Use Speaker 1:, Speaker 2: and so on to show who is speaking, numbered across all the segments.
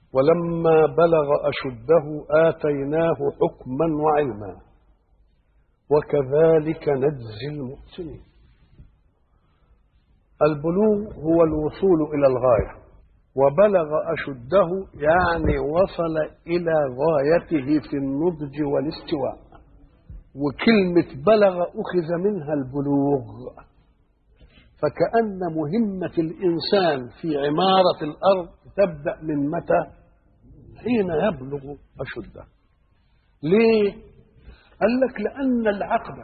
Speaker 1: ولما بلغ أشده آتيناه حكما وعلما وكذلك نجزي المحسنين البلوغ هو الوصول إلى الغاية وبلغ أشده يعني وصل إلى غايته في النضج والاستواء وكلمة بلغ أخذ منها البلوغ فكأن مهمة الإنسان في عمارة الأرض تبدأ من متى؟ حين يبلغ أشده ليه؟ قال لك لأن العقد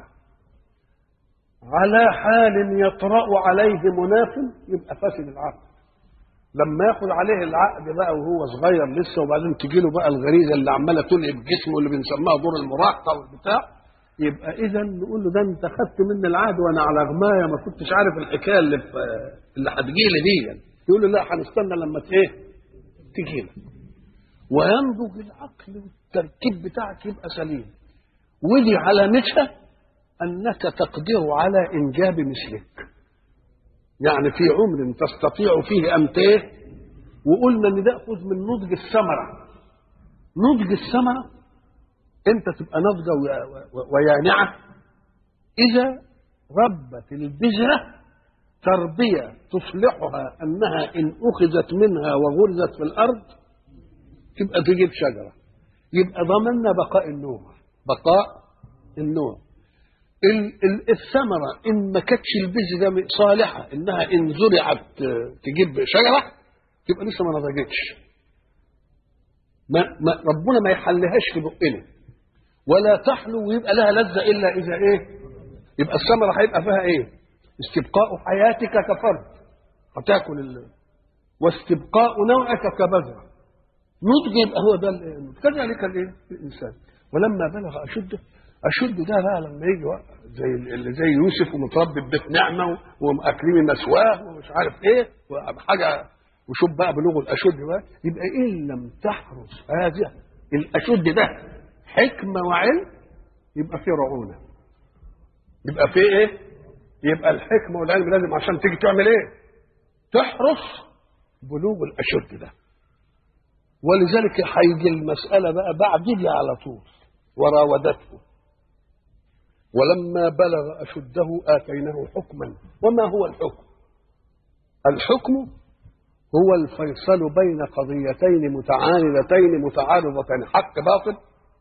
Speaker 1: على حال يطرأ عليه مناف يبقى فاسد العقد لما ياخد عليه العقد بقى وهو صغير لسه وبعدين تجي له بقى الغريزه اللي عماله تلهب جسمه اللي بنسميها دور المراهقه والبتاع يبقى اذا نقول له ده انت خدت مني العقد وانا على غمايه ما كنتش عارف الحكايه اللي في اللي هتجي لي دي يقول له لا هنستنى لما ايه تجي لك وينضج العقل والتركيب بتاعك يبقى سليم ودي علامتها انك تقدر على انجاب مثلك يعني في عمر تستطيع فيه ان ايه وقلنا ان ده ياخذ من نضج الثمره نضج الثمره انت تبقى ناضجه ويانعه اذا ربت البذره تربيه تصلحها انها ان اخذت منها وغرزت في الارض تبقى تجيب شجره يبقى ضمننا بقاء النوع بقاء النوع الثمره ان ما كانتش البذره صالحه انها ان زرعت تجيب شجره تبقى لسه ما نضجتش ما ما ربنا ما يحلهاش في بقنا ولا تحلو ويبقى لها لذه الا اذا ايه يبقى الثمره هيبقى فيها ايه استبقاء حياتك كفرد هتاكل ال... واستبقاء نوعك كبذره نضج يبقى هو ده كذلك الايه الانسان ولما بلغ اشده اشد ده بقى لما يجي زي اللي زي يوسف ومتربي في بيت نعمه ومأكلين مسواه ومش عارف ايه وحاجه وشوف بقى بلوغ الاشد بقى يبقى ان لم تحرس هذا الاشد ده حكمه وعلم يبقى في رعونه يبقى في ايه؟ يبقى الحكمه والعلم لازم عشان تيجي تعمل ايه؟ تحرس بلوغ الاشد ده ولذلك هيجي المساله بقى بعد دي على طول وراودته ولما بلغ أشده آتيناه حكما وما هو الحكم الحكم هو الفيصل بين قضيتين متعاندتين متعارضتين حق باطل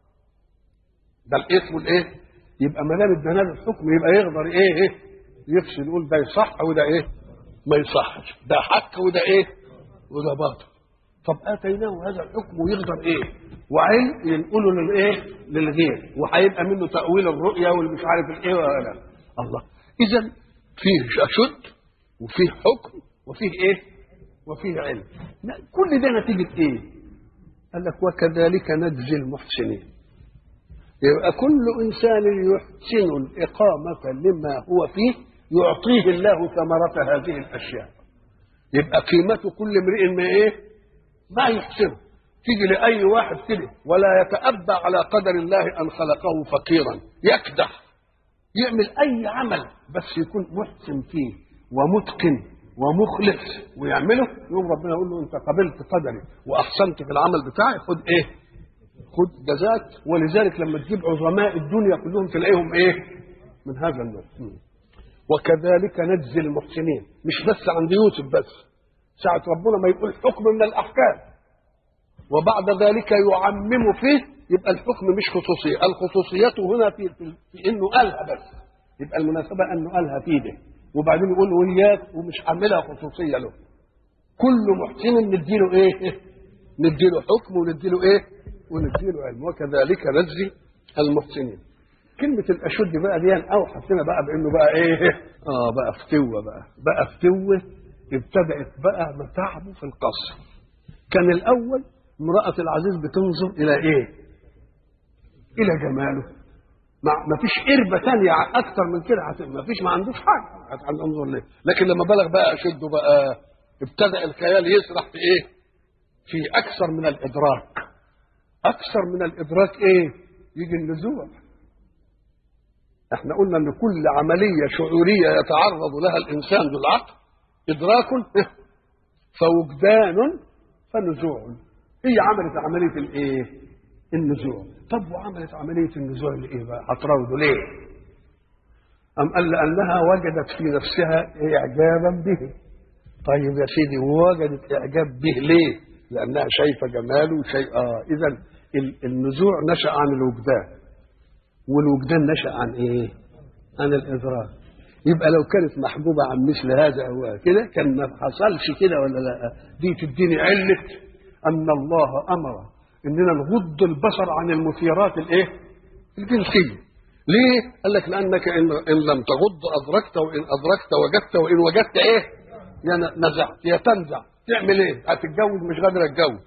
Speaker 1: ده الاسم والايه يبقى ما دام ادانا الحكم يبقى يقدر ايه ايه يفصل يقول ده يصح وده ايه ما يصحش ده حق وده ايه وده باطل طب اتيناه هذا الحكم ويقدر ايه وعلم ينقله للايه للغير وهيبقى منه تاويل الرؤيا والمش عارف الايه ولا الله اذا فيه اشد وفيه حكم وفيه ايه وفيه علم كل ده نتيجه ايه قال لك وكذلك نجزي المحسنين يبقى كل انسان يحسن الاقامه لما هو فيه يعطيه الله ثمره هذه الاشياء يبقى قيمته كل امرئ ما ايه ما يحسنه تيجي لأي واحد كده ولا يتأبى على قدر الله أن خلقه فقيرا يكدح يعمل أي عمل بس يكون محسن فيه ومتقن ومخلص ويعمله يقوم ربنا يقول له أنت قبلت قدري وأحسنت في العمل بتاعي خد إيه؟ خد جزاك ولذلك لما تجيب عظماء الدنيا كلهم تلاقيهم إيه؟ من هذا النوع وكذلك نجزي المحسنين مش بس عند يوسف بس ساعة ربنا ما يقول حكم من الأحكام وبعد ذلك يعمم فيه يبقى الحكم مش خصوصية الخصوصية هنا في, في, في انه قالها بس يبقى المناسبة انه قالها في ده وبعدين يقول وياك ومش عاملها خصوصية له كل محسن نديله ايه نديله حكم ونديله ايه ونديله علم وكذلك نجزي المحسنين كلمة الأشد بقى دي أوحى لنا بقى بأنه بقى إيه؟ آه بقى فتوة بقى بقى فتوة ابتدأت بقى متاعبه في القصر كان الأول امرأة العزيز بتنظر إلى إيه؟ إلى جماله ما فيش قربة تانية أكتر من كده ما فيش ما عندوش حاجة هتنظر ليه لكن لما بلغ بقى أشده بقى ابتدأ الخيال يسرح في إيه؟ في أكثر من الإدراك أكثر من الإدراك إيه؟ يجي النزوع احنا قلنا ان كل عملية شعورية يتعرض لها الإنسان ذو العقل إدراك فوجدان فنزوع هي عملت عمليه الايه النزوع طب وعملت عمليه النزوع لايه بقى هتراوده ليه أم قال لأنها وجدت في نفسها إعجابا به طيب يا سيدي وجدت إعجاب به ليه لأنها شايفة جماله وشيء آه إذا النزوع نشأ عن الوجدان والوجدان نشأ عن إيه عن الإدراك يبقى لو كانت محجوبة عن مثل هذا أو كده كان ما حصلش كده ولا لا دي تديني علة أن الله أمر إننا نغض البصر عن المثيرات الإيه الجنسية ليه؟ قال لك لأنك إن, إن لم تغض أدركت وإن أدركت وجدت وإن وجدت إيه؟ يا نزعت يا تنزع تعمل إيه؟ هتتجوز مش قادر أتجوز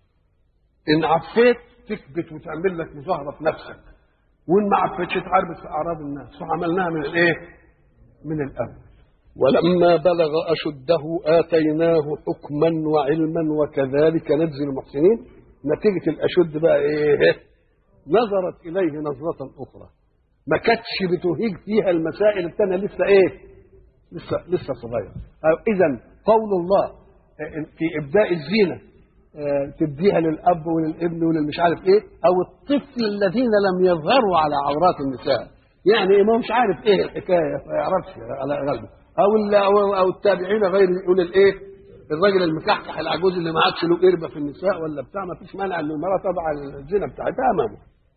Speaker 1: إن عفيت تثبت وتعمل لك مظاهرة في نفسك وإن ما عفتش اتعربت في أعراض الناس وعملناها من الإيه؟ من الأول ولما بلغ أشده آتيناه حكما وعلما وكذلك نجزي المحسنين نتيجة الأشد بقى إيه؟ نظرت إليه نظرة أخرى ما كانتش بتهيج فيها المسائل الثانيه لسه ايه؟ لسه لسه صغير. اذا قول الله في ابداء الزينه تديها للاب وللابن وللمش عارف ايه او الطفل الذين لم يظهروا على عورات النساء يعني ما مش عارف ايه الحكايه ما يعرفش على غلبه او او التابعين غير يقول الايه الراجل المكحكح العجوز اللي ما عادش له قربه في النساء ولا بتاع ما فيش مانع ان المراه تضع الزينه بتاعتها امامه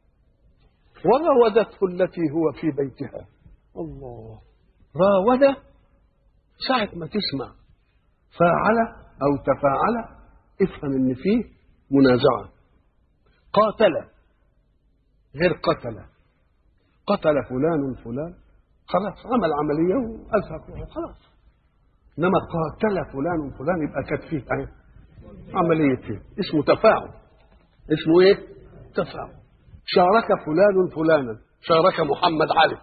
Speaker 1: وراودته التي هو في بيتها الله راود ساعة ما تسمع فاعل أو تفاعل افهم إن فيه منازعة قاتل غير قتل قتل فلان فلان خلاص عمل عملية وأزهق خلاص إنما قاتل فلان فلان يبقى كانت فيه أهي عملية فيه اسمه تفاعل اسمه إيه؟ تفاعل شارك فلان فلانا شارك محمد علي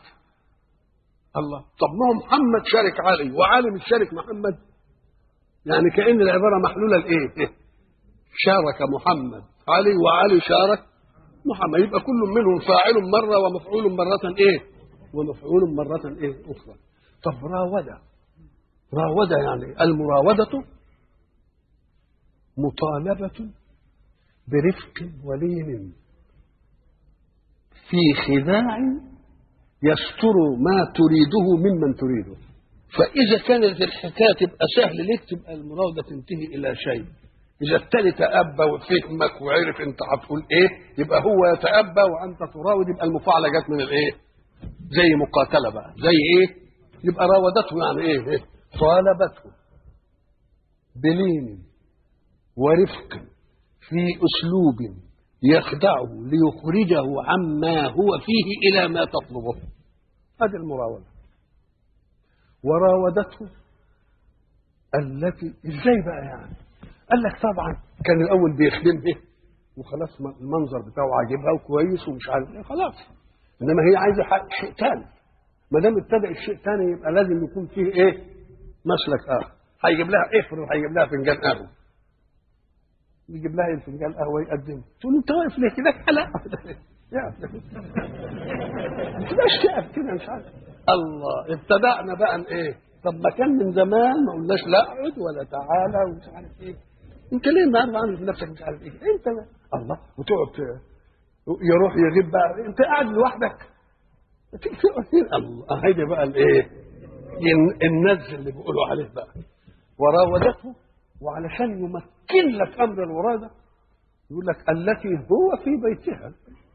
Speaker 1: الله طب ما هو محمد شارك علي وعلي مش شارك محمد يعني كأن العبارة محلولة لإيه شارك محمد علي وعلي شارك محمد يبقى كل منهم فاعل مرة ومفعول مرة إيه ومفعول مرة إيه أخرى طب راودة راودة يعني المراودة مطالبة برفق ولين في خداع يستر ما تريده ممن تريده فإذا كانت الحكاية تبقى سهل ليك تبقى المراودة تنتهي إلى شيء إذا التاني تأبى وفهمك وعرف أنت هتقول إيه يبقى هو يتأبى وأنت تراود يبقى المفاعلة جت من الإيه؟ زي مقاتلة بقى زي إيه؟ يبقى راودته يعني إيه؟ إيه؟ طالبته بلين ورفق في أسلوب يخدعه ليخرجه عما هو فيه إلى ما تطلبه هذه المراودة وراودته التي ازاي بقى يعني قال لك طبعا كان الاول بيخدمها وخلاص المنظر بتاعه عاجبها وكويس ومش عارف ايه خلاص انما هي عايزه شيء ثاني ما دام ابتدى الشيء الثاني يبقى لازم يكون فيه ايه مسلك اخر هيجيب لها افرض هيجيب لها فنجان قهوه يجيب لها فنجان قهوه يقدمه تقول انت واقف ليه كده لا مش تقف كده مش عارف الله ابتدأنا بقى ايه طب ما كان من زمان ما قلناش لا اقعد ولا تعالى ومش عارف ايه انت ليه النهارده عامل في نفسك مش عارف ايه انت ما. الله وتقعد يروح يغيب بقى انت قاعد لوحدك الله هيدي بقى الايه النز اللي بيقولوا عليه بقى وراودته وعلشان يمكن لك امر الوراده يقول لك التي هو في بيتها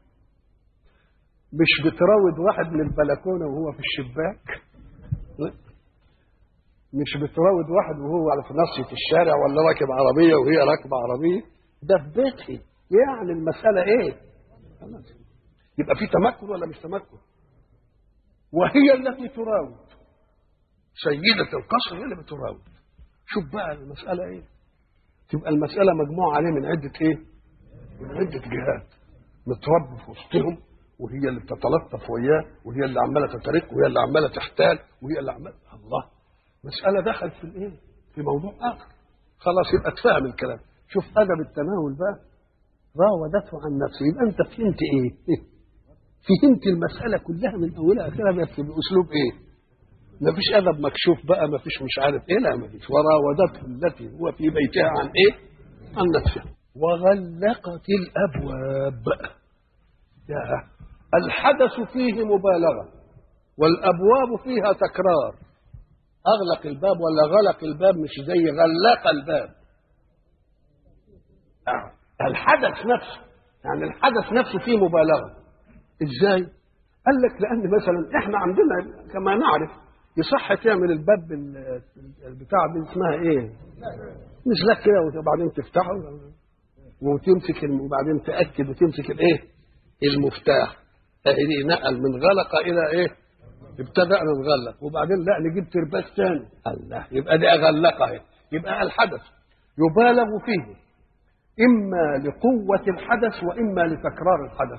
Speaker 1: مش بتراود واحد من البلكونه وهو في الشباك لا مش بتراود واحد وهو على في نصية الشارع ولا راكب عربية وهي راكبة عربية ده في بيتها يعني المسألة ايه يبقى في تمكن ولا مش تمكن وهي التي تراود سيدة القصر هي اللي بتراود شوف بقى المسألة ايه تبقى المسألة مجموعة عليه من عدة ايه من عدة جهات متربي في وسطهم وهي اللي بتتلطف وياه وهي اللي عماله تترك وهي اللي عماله تحتال وهي اللي عماله الله مساله دخل في الايه؟ في موضوع اخر خلاص يبقى اتفهم الكلام شوف ادب التناول بقى راودته عن نفسه يبقى انت فهمت ايه؟ فهمت المساله كلها من اولها اخرها بس باسلوب ايه؟ ما فيش ادب مكشوف بقى ما فيش مش عارف ايه لا ما فيش وراودته التي هو في بيتها عن ايه؟ عن نفسها وغلقت الابواب يا الحدث فيه مبالغه والابواب فيها تكرار اغلق الباب ولا غلق الباب مش زي غلق الباب آه. الحدث نفسه يعني الحدث نفسه فيه مبالغه ازاي قال لك لان مثلا احنا عندنا كما نعرف يصح تعمل الباب ال- البتاع دي اسمها ايه مسلك كده وبعدين تفتحه وتمسك الم- وبعدين تاكد وتمسك الايه المفتاح دي نقل من غلق الى ايه ابتدأنا نغلق وبعدين لا نجيب ترباس ثاني الله يبقى دي اغلقها اهي يبقى الحدث يبالغ فيه اما لقوه الحدث واما لتكرار الحدث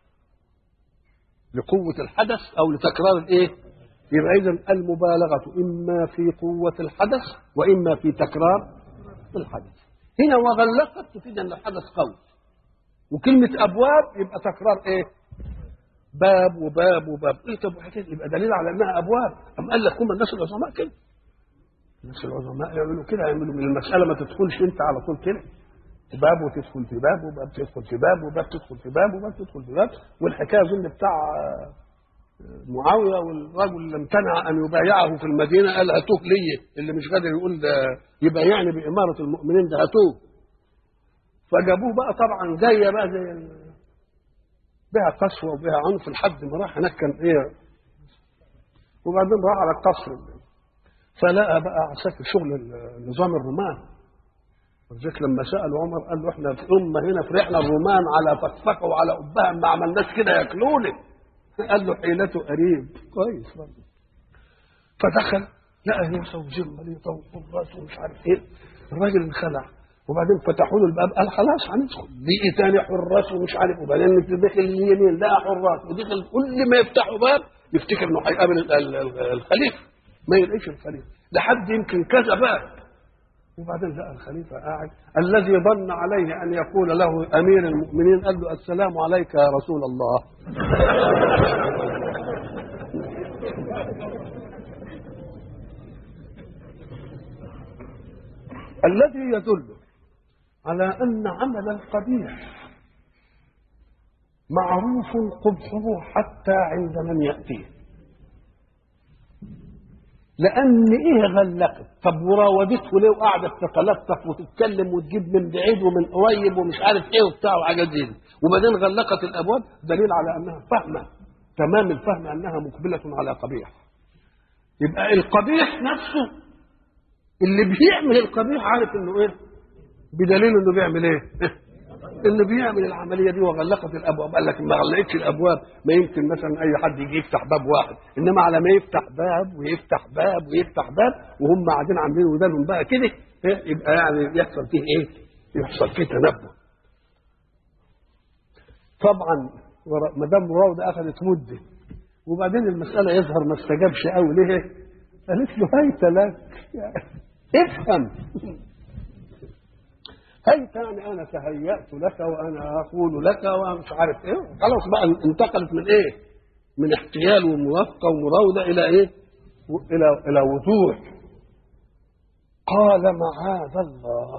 Speaker 1: لقوه الحدث او لتكرار الايه يبقى اذا المبالغه اما في قوه الحدث واما في تكرار الحدث هنا وغلقت تفيد ان الحدث قوي وكلمه ابواب يبقى تكرار ايه باب وباب وباب ايه طب وحكايه يبقى دليل على انها ابواب ام قال لك هم الناس العظماء كده الناس العظماء يعملوا كده يعملوا من المساله ما تدخلش انت على طول كده باب وتدخل في باب وباب تدخل في باب وباب تدخل في باب وباب تدخل في باب والحكايه اظن بتاع آه، معاويه والرجل اللي امتنع ان يبايعه في المدينه قال هاتوه لي اللي مش قادر يقول ده يبايعني باماره المؤمنين ده هاتوه فجابوه بقى طبعا جايه بقى زي ال- بها قسوه وبها عنف لحد ما راح هناك كان ايه وبعدين راح على القصر فلقى بقى عساكر شغل النظام الرومان ولذلك لما سالوا عمر قال له احنا في امه هنا فرحنا الرومان على فكفكه وعلى قبها ما عملناش كده ياكلوني قال له حيلته قريب كويس برضه فدخل لقى هيصه وزمليطه وحراس ومش عارف ايه الراجل انخلع وبعدين فتحوا له الباب قال خلاص هندخل لقي تاني حراس ومش عارف وبعدين دخل اليمين لقى حراس ودخل كل ما يفتحوا باب يفتكر انه هيقابل ال- ال- ال- الخليفه ما يلاقيش الخليفه لحد يمكن كذا باب وبعدين لقى الخليفه قاعد الذي ظن عليه ان يقول له امير المؤمنين قال له السلام عليك يا رسول الله الذي يدل على ان عمل القبيح معروف قبحه حتى عند من ياتيه لان ايه غلقت طب وراودته ليه وقعدت تتلطف وتتكلم وتجيب من بعيد ومن قريب ومش عارف ايه وبتاع وحاجات دي وبعدين غلقت الابواب دليل على انها فاهمه تمام الفهم انها مقبله على قبيح يبقى القبيح نفسه اللي بيعمل القبيح عارف انه ايه بدليل انه بيعمل ايه اللي بيعمل العمليه دي وغلقت الابواب قال لك ما غلقتش الابواب ما يمكن مثلا اي حد يجي يفتح باب واحد انما على ما يفتح باب ويفتح باب ويفتح باب وهم قاعدين عاملين ودانهم بقى كده إيه؟ يبقى يعني يحصل فيه ايه؟ يحصل فيه تنبه طبعا ورا- مدام مراوده اخذت مده وبعدين المساله يظهر ما استجابش قوي ليه؟ قالت له هيت لك افهم هيت يعني انا تهيأت لك وانا اقول لك ومش عارف ايه خلاص بقى انتقلت من ايه؟ من احتيال وموافقه ومراوده الى ايه؟ و- الى الى وضوح قال معاذ الله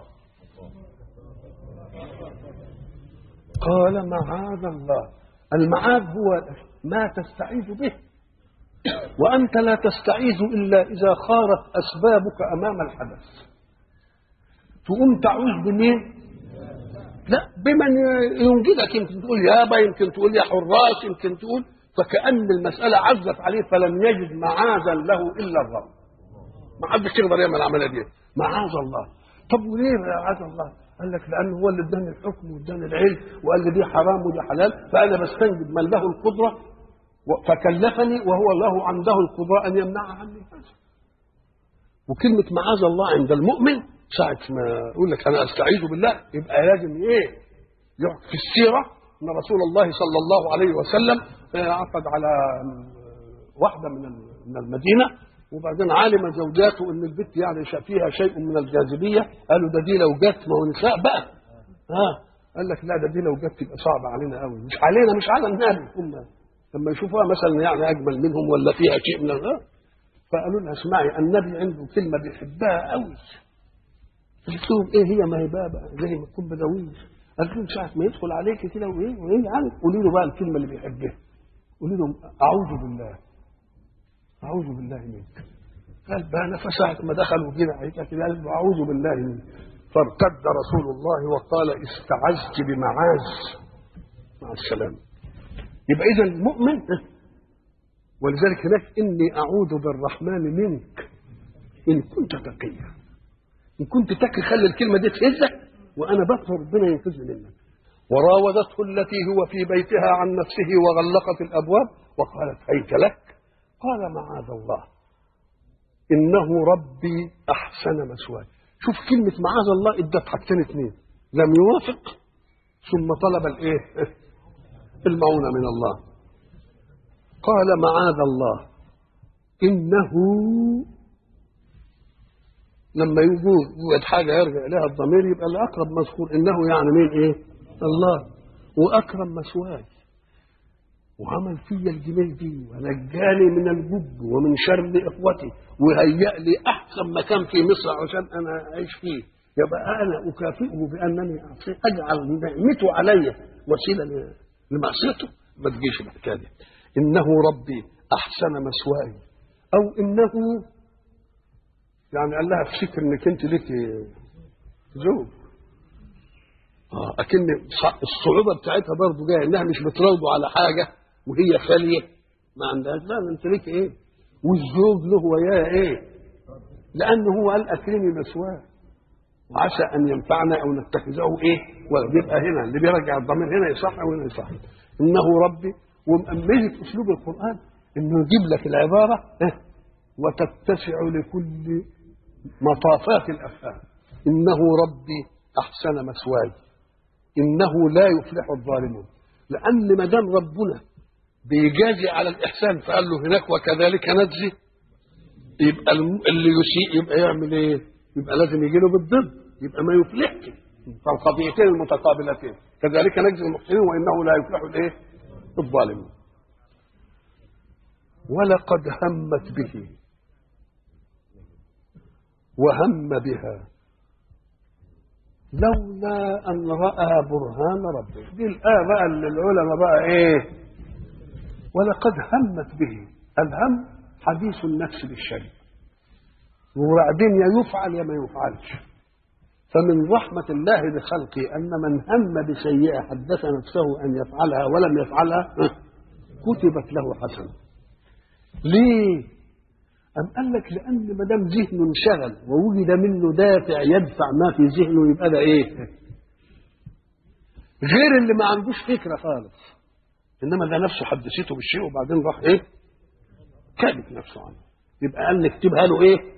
Speaker 1: قال معاذ الله المعاذ هو ما تستعيذ به وأنت لا تستعيذ إلا إذا خارت أسبابك أمام الحدث تقوم تعوذ بمين؟ لا بمن ينجدك يمكن تقول يابا يمكن تقول يا حراس يمكن تقول فكأن المسألة عزت عليه فلم يجد معاذا له إلا الرب ما حدش يقدر يعمل العملية دي معاذ الله طب وليه معاذ الله؟ قال لك لأنه هو اللي اداني الحكم واداني العلم وقال لي دي حرام ودي حلال فأنا بستنجد من له القدرة و- فكلفني وهو له عنده القدرة أن يمنعها عني وكلمة معاذ الله عند المؤمن ساعة ما يقول لك أنا أستعيذ بالله يبقى لازم إيه؟ يحكي في السيرة أن رسول الله صلى الله عليه وسلم آه، عقد على آه، واحدة من ال- من المدينة وبعدين علم زوجاته ان البت يعني شا- فيها شيء من الجاذبيه قالوا ده دي لو جت ما هو نساء بقى ها قال لك لا ده دي لو جت تبقى صعبه علينا قوي مش علينا مش على النبي هم لما يشوفوها مثلا يعني اجمل منهم ولا فيها شيء من ال- فقالوا لها اسمعي النبي عنده كلمه بيحبها قوي قلت لهم ايه هي ما هي بقى, بقى زي ما تكون بدويه قالت لهم ساعه ما يدخل عليك كده وايه وايه يعني قولي له بقى الكلمه اللي بيحبها قولي له اعوذ بالله اعوذ بالله منك قال بقى فساعة ما دخلوا كده عليك كده قال له اعوذ بالله منك فارتد رسول الله وقال استعذت بمعاذ مع السلامه يبقى اذا المؤمن ولذلك هناك اني اعوذ بالرحمن منك ان كنت تقيا ان كنت تقي خلي الكلمه دي تهزك وانا بطلب ربنا ينقذني منك وراودته التي هو في بيتها عن نفسه وغلقت الابواب وقالت هيت لك قال معاذ الله انه ربي احسن مثواي شوف كلمه معاذ الله ادت حاجتين اثنين لم يوافق ثم طلب الايه المعونه من الله قال معاذ الله انه لما يوجد حاجه يرجع اليها الضمير يبقى الاقرب مذكور انه يعني مين ايه الله واكرم مثواي وعمل فيا الجميل دي ونجاني من الجب ومن شر اخوتي وهيأ لي احسن مكان في مصر عشان انا اعيش فيه يبقى انا اكافئه بانني اجعل نعمته علي وسيله لمعصيته ما تجيش الحكايه دي انه ربي احسن مثواي او انه يعني قال لها افتكر انك انت لك زوج اه اكن الصعوبه بتاعتها برضه جايه انها مش بتراوده على حاجه وهي خاليه ما عندهاش لا انت ليك ايه والزوج له وياه ايه لانه هو قال اكرمي مثواه وعسى ان ينفعنا او نتخذه ايه ويبقى هنا اللي بيرجع الضمير هنا يصح وهنا يصح انه ربي ومأمنة اسلوب القران انه يجيب لك العباره اه وتتسع لكل مطافات الافهام انه ربي احسن مثواي انه لا يفلح الظالمون لان ما دام ربنا بيجازي على الاحسان فقال له هناك وكذلك نجزي يبقى اللي يسيء يبقى يعمل ايه؟ يبقى لازم يجي له بالضد يبقى ما يفلحش فالقضيتين المتقابلتين كذلك نجزي المحسنين وانه لا يفلح الايه؟ الظالمون ولقد همت به وهم بها لولا ان راى برهان ربه دي الايه بقى اللي العلماء بقى ايه ولقد همت به الهم حديث النفس بالشيء وبعدين يا يفعل يا ما يفعلش فمن رحمة الله بخلقه أن من هم بسيئة حدث نفسه أن يفعلها ولم يفعلها كتبت له حسنة ليه؟ أم قال لك لأن ما دام ذهنه انشغل ووجد منه دافع يدفع ما في ذهنه يبقى ده إيه؟ غير اللي ما عندوش فكرة خالص إنما ده نفسه حدثته بالشيء وبعدين راح إيه؟ كابت نفسه عنه يبقى قال نكتبها له إيه؟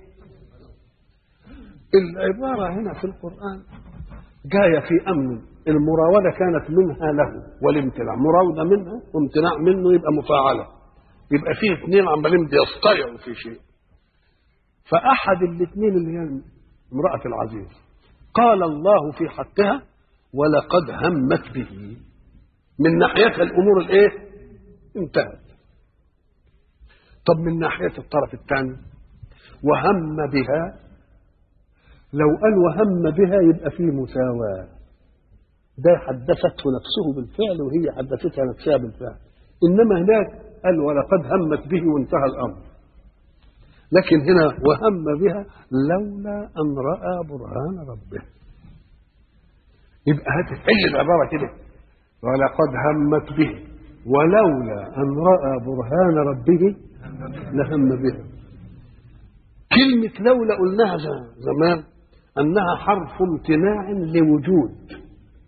Speaker 1: العبارة هنا في القرآن جاية في أمن المراودة كانت منها له والامتناع مراودة منها وامتناع منه يبقى مفاعلة يبقى فيه اثنين عمالين بيصطيعوا في شيء فأحد الاثنين اللي هي امرأة العزيز قال الله في حقها ولقد همت به من ناحيتها الأمور الإيه؟ انتهت طب من ناحية الطرف الثاني وهم بها لو قال وهم بها يبقى فيه مساواة ده حدثته نفسه بالفعل وهي حدثتها نفسها بالفعل إنما هناك قال ولقد همت به وانتهى الأمر لكن هنا وهم بها لولا أن رأى برهان ربه يبقى هتحل العبارة كده ولقد همت به ولولا أن رأى برهان ربه لهم به كلمة لولا قلناها زمان أنها حرف امتناع لوجود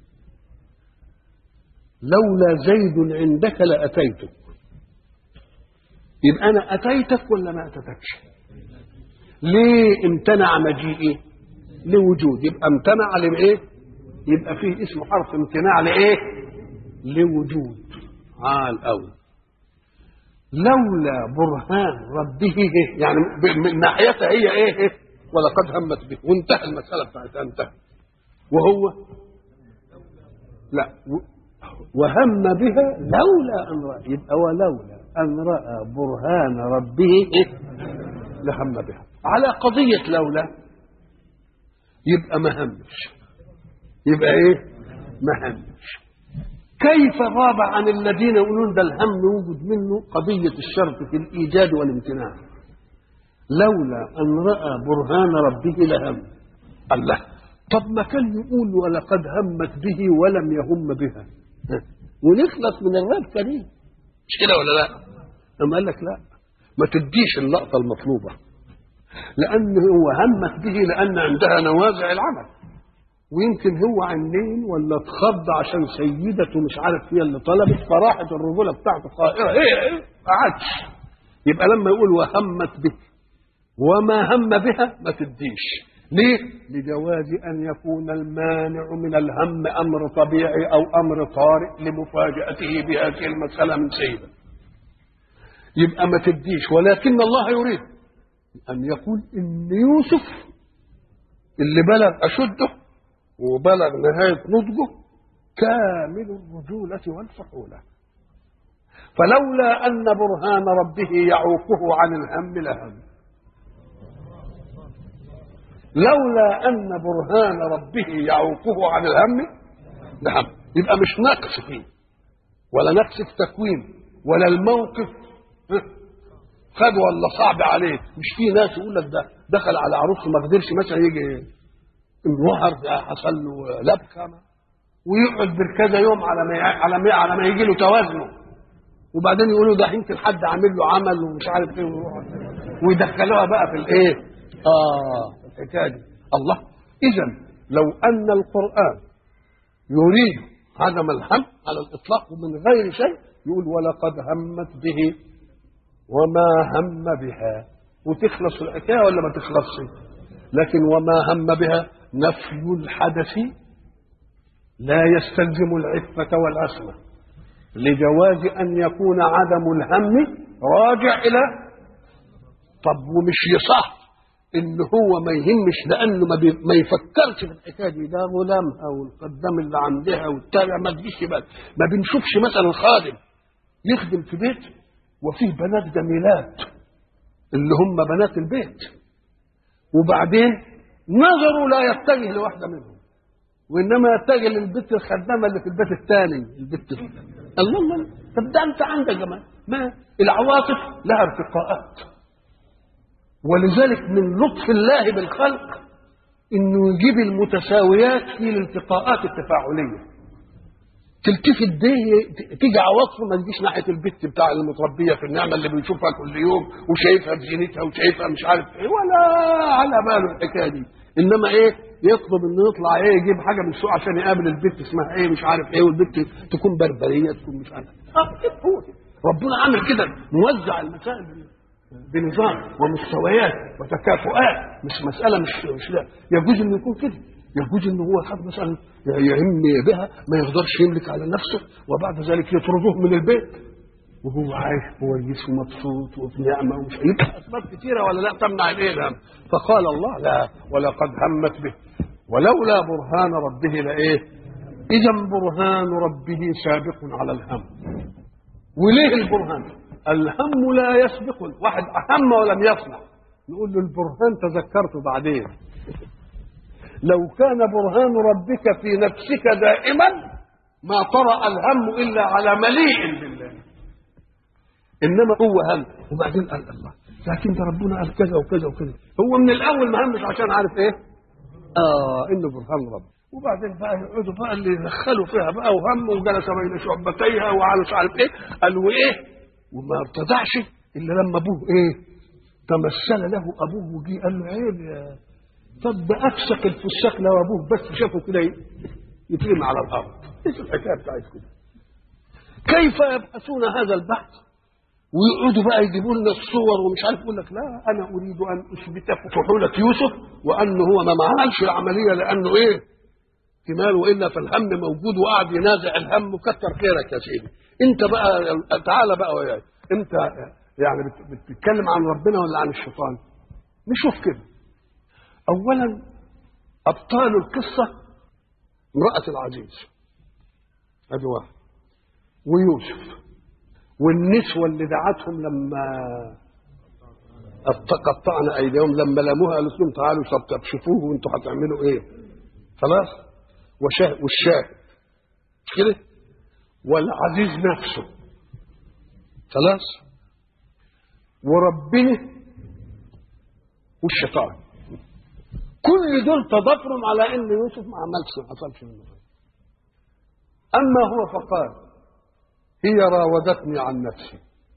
Speaker 1: لولا زيد عندك لأتيتك يبقى أنا أتيتك ولا ما أتتكش ليه امتنع مجيئي لوجود يبقى امتنع لإيه يبقى فيه اسمه حرف امتناع لإيه لوجود عال أوي لولا برهان ربه يعني من ناحيتها هي ايه ولقد همت به وانتهى المسألة بتاعتها انتهى وهو لا وهم بها لولا أن رأى يبقى ولولا أن رأى برهان ربه إيه؟ لهم بها على قضية لولا يبقى ما همش يبقى ايه ما همش كيف غاب عن الذين يقولون ده الهم يوجد منه قضية الشرط في الإيجاد والامتناع لولا أن رأى برهان ربه لهم الله طب ما كان يقول ولقد همت به ولم يهم بها ونخلص من الراب كريم مش كده ولا لا أما قال لك لا ما تديش اللقطة المطلوبة لأن هو همت به لأن عندها نوازع العمل ويمكن هو عنين ولا اتخض عشان سيدته مش عارف هي اللي طلبت فراحت الرجوله بتاعته قائره ايه ايه ما عادش يبقى لما يقول وهمت به وما هم بها ما تديش ليه؟ لجواز ان يكون المانع من الهم امر طبيعي او امر طارئ لمفاجاته بهذه المساله من سيده. يبقى ما تديش ولكن الله يريد ان يقول ان يوسف اللي بلغ اشده وبلغ نهاية نضجه كامل الرجولة والفحولة فلولا أن برهان ربه يعوقه عن الهم لهم لولا أن برهان ربه يعوقه عن الهم لهم يبقى مش نقص فيه ولا نقص في تكوين ولا الموقف خد ولا صعب عليه مش في ناس يقول لك ده دخل على عروسه ما قدرش مثلا يجي انظهر حصل له لبخه ويقعد بالكذا يوم على ما على ما على ما يجي له توازنه وبعدين يقولوا ده يمكن حد عامل له عمل ومش عارف ايه ويدخلوها بقى في الايه؟ اه الحكايه دي الله اذا لو ان القران يريد عدم الهم على الاطلاق ومن غير شيء يقول ولقد همت به وما هم بها وتخلص الحكايه ولا ما تخلصش؟ لكن وما هم بها نفي الحدث لا يستلزم العفة والعصمة لجواز أن يكون عدم الهم راجع إلى طب ومش يصح إن هو ما يهمش لأنه ما, بي ما يفكرش في الحكاية دي ده غلامها والقدام اللي عندها والتابع ما تجيش بقى ما بنشوفش مثلا خادم يخدم في بيت وفيه بنات جميلات اللي هم بنات البيت وبعدين نظره لا يتجه لواحده منهم وانما يتجه للبت الخدامه اللي في البيت الثاني البت اللهم طب ده انت عندك جمال ما العواطف لها ارتقاءات ولذلك من لطف الله بالخلق انه يجيب المتساويات في الالتقاءات التفاعليه تلتفت دي تيجي عواطفه ما تجيش ناحيه البت بتاع المتربيه في النعمه اللي بيشوفها كل يوم وشايفها بزينتها وشايفها مش عارف ايه ولا على باله الحكايه دي انما ايه يطلب انه يطلع ايه يجيب حاجه من السوق عشان يقابل البت اسمها ايه مش عارف ايه والبت تكون بربريه تكون مش عارف اه هو ربنا عامل كده موزع المسائل بنظام ومستويات وتكافؤات مش مساله مش مش لا يجوز انه يكون كده يجوز ان هو خد مثلا يهم بها ما يقدرش يملك على نفسه وبعد ذلك يطردوه من البيت وهو عايش كويس ومبسوط وفي نعمه ومش يبقى اسباب كثيره ولا لا تمنع الايه فقال الله لا ولقد همت به ولولا برهان ربه لايه اذا برهان ربه سابق على الهم وليه البرهان الهم لا يسبق واحد هم ولم يصنع نقول له البرهان تذكرته بعدين لو كان برهان ربك في نفسك دائما ما طرأ الهم إلا على مليء بالله إنما هو هم وبعدين قال الله لكن ده ربنا قال كذا وكذا وكذا هو من الأول ما همش عشان عارف إيه آه إنه برهان رب وبعدين بقى يقعدوا بقى اللي يدخلوا فيها بقى وهم وجلس بين شعبتيها وعلى مش عارف إيه قال وإيه وما ارتدعش إلا لما أبوه إيه تمثل له أبوه وجي قال له عيب يا طب ده افسق الفساق لو ابوه بس شافه كده يترمى على الارض ايش الحكايه بتاعتكم كيف يبحثون هذا البحث ويقعدوا بقى يجيبوا لنا الصور ومش عارف يقول لك لا انا اريد ان اثبت فحوله يوسف وانه هو ما عملش العمليه لانه ايه احتمال والا فالهم موجود وقعد ينازع الهم وكتر خيرك يا سيدي انت بقى تعالى بقى وياي انت يعني بتتكلم عن ربنا ولا عن الشيطان نشوف كده اولا ابطال القصه امراه العزيز ادي واحد ويوسف والنسوه اللي دعتهم لما قطعن ايديهم لما لموها قالت لهم تعالوا طب شوفوه وانتوا هتعملوا ايه خلاص وشاهد والشاهد مش كده والعزيز نفسه خلاص وربنا والشيطان كل دول تضافروا على ان يوسف ما عملش ما حصلش منه اما هو فقال هي راودتني عن نفسي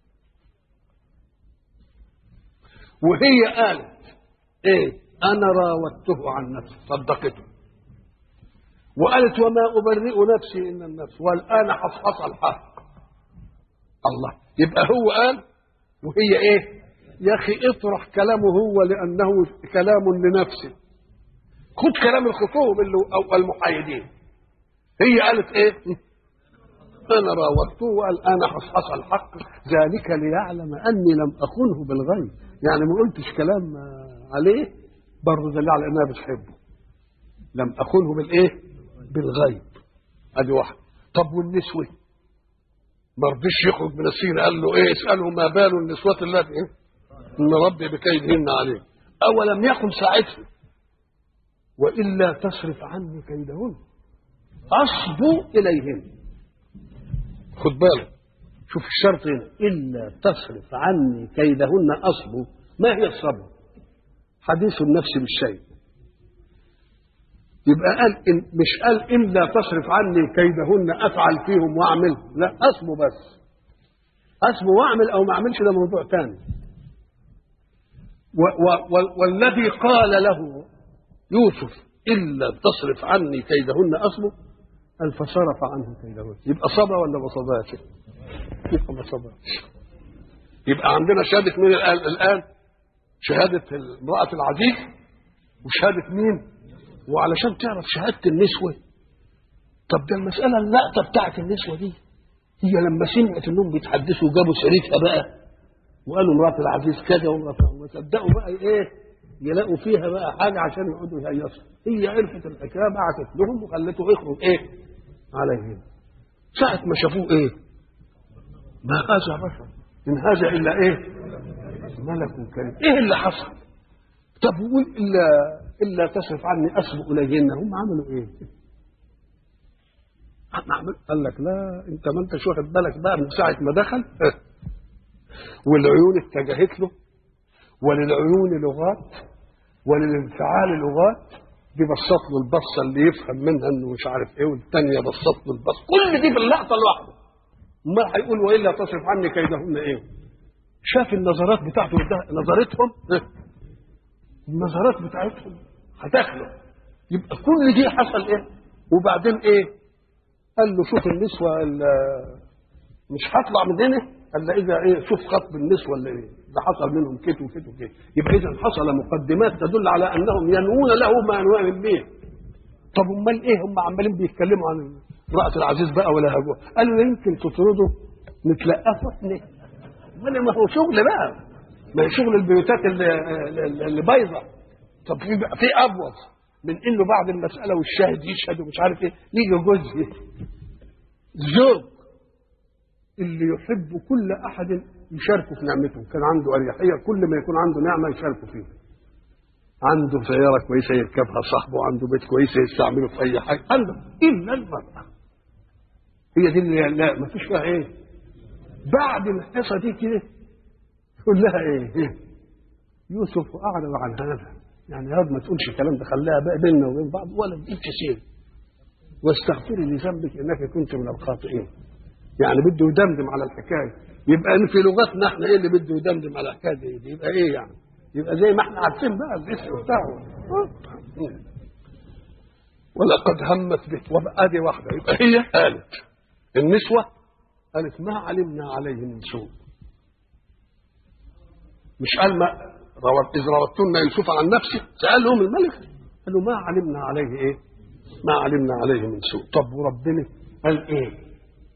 Speaker 1: وهي قالت ايه انا راودته عن نفسي صدقته وقالت وما ابرئ نفسي ان النفس والان حصحص الحق الله يبقى هو قال وهي ايه يا اخي اطرح كلامه هو لانه كلام لنفسه خد كلام الخصوم اللي او المحايدين هي قالت ايه انا راودته وقال انا حصحص الحق ذلك ليعلم اني لم اخنه بالغيب يعني ما قلتش كلام عليه برضه دليل على انها بتحبه لم اخنه بالايه بالغيب ادي واحد طب والنسوه ما رضيش يخرج من السجن قال له ايه اساله ما بال النسوة التي ايه ان ربي بكيدهن عليه اولم يكن ساعتها والا تصرف عني كيدهن اصبو اليهن خد بالك شوف الشرط هنا الا تصرف عني كيدهن اصبو ما هي الصبر حديث النفس بالشيء يبقى قال إن مش قال الا تصرف عني كيدهن افعل فيهم واعمل لا اصبو بس اصبو واعمل او ما اعملش ده موضوع ثاني والذي قال له يوسف الا تصرف عني كيدهن اصبو قال فصرف عنه كيدهن يبقى صبا ولا ما صباش يبقى ما صباش يبقى عندنا شهاده مين الان الان شهاده امراه العزيز وشهاده مين وعلشان تعرف شهاده النسوه طب ده المساله اللقطه بتاعت النسوه دي هي لما سمعت انهم بيتحدثوا جابوا سيرتها بقى وقالوا امراه العزيز كذا وامراه وما صدقوا بقى ايه يلاقوا فيها بقى حاجه عشان يقعدوا يهيصوا هي عرفت الحكايه بعتت لهم وخلته يخرج ايه عليهم ساعة ما شافوه ايه ما هذا بشر ان هذا الا ايه ملك كريم ايه اللي حصل طب وقول الا الا تصرف عني اسبق اليهن هم عملوا ايه قال لك لا انت ما انتش واخد بالك بقى من ساعه ما دخل والعيون اتجهت له وللعيون لغات وللانفعال لغات دي بصت له البصه اللي يفهم منها انه مش عارف ايه والثانيه بصت له البص كل دي باللقطه الواحده امال هيقول والا تصرف عني كيدهن ايه شاف النظرات بتاعته نظرتهم النظرات بتاعتهم هتاكله يبقى كل دي حصل ايه وبعدين ايه قال له شوف النسوه مش هطلع من هنا الا اذا ايه شوف خطب النسوه اللي ايه ده حصل منهم كت وكت وكت يبقى اذا حصل مقدمات تدل على انهم ينوون له ما انواع به طب امال ايه هم عمالين بيتكلموا عن امراه العزيز بقى ولا هجوه قالوا يمكن تطردوا نتلقفوا احنا ما ما هو شغل بقى ما هي شغل البيوتات اللي, اللي بايظه طب في في ابوظ من انه بعد المساله والشاهد يشهد ومش عارف ايه يجي جزء زوج اللي يحب كل احد يشاركه في نعمته كان عنده اريحيه كل ما يكون عنده نعمه يشاركه فيها عنده سياره كويسه يركبها صاحبه عنده بيت كويس يستعمله في اي حاجه عنده الا المراه هي دي اللي لا ما فيش فيها ايه بعد القصه دي كده يقول لها ايه يوسف اعرض عن هذا يعني هذا ما تقولش الكلام ده خليها بقى بيننا وبين بعض ولا تجيب كثير واستغفري لذنبك انك كنت من الخاطئين يعني بده يدمدم على الحكايه يبقى في لغتنا احنا ايه اللي بده يدمدم على الحكايه دي يبقى ايه يعني يبقى زي ما احنا عارفين بقى الاسم بتاعه ولقد همت به وادي واحده يبقى هي قالت النسوه قالت ما علمنا عليه من سوء مش قال ما روت اذ روتن يوسف عن نفسه سالهم الملك قالوا ما علمنا عليه ايه ما علمنا عليه من سوء طب وربنا قال ايه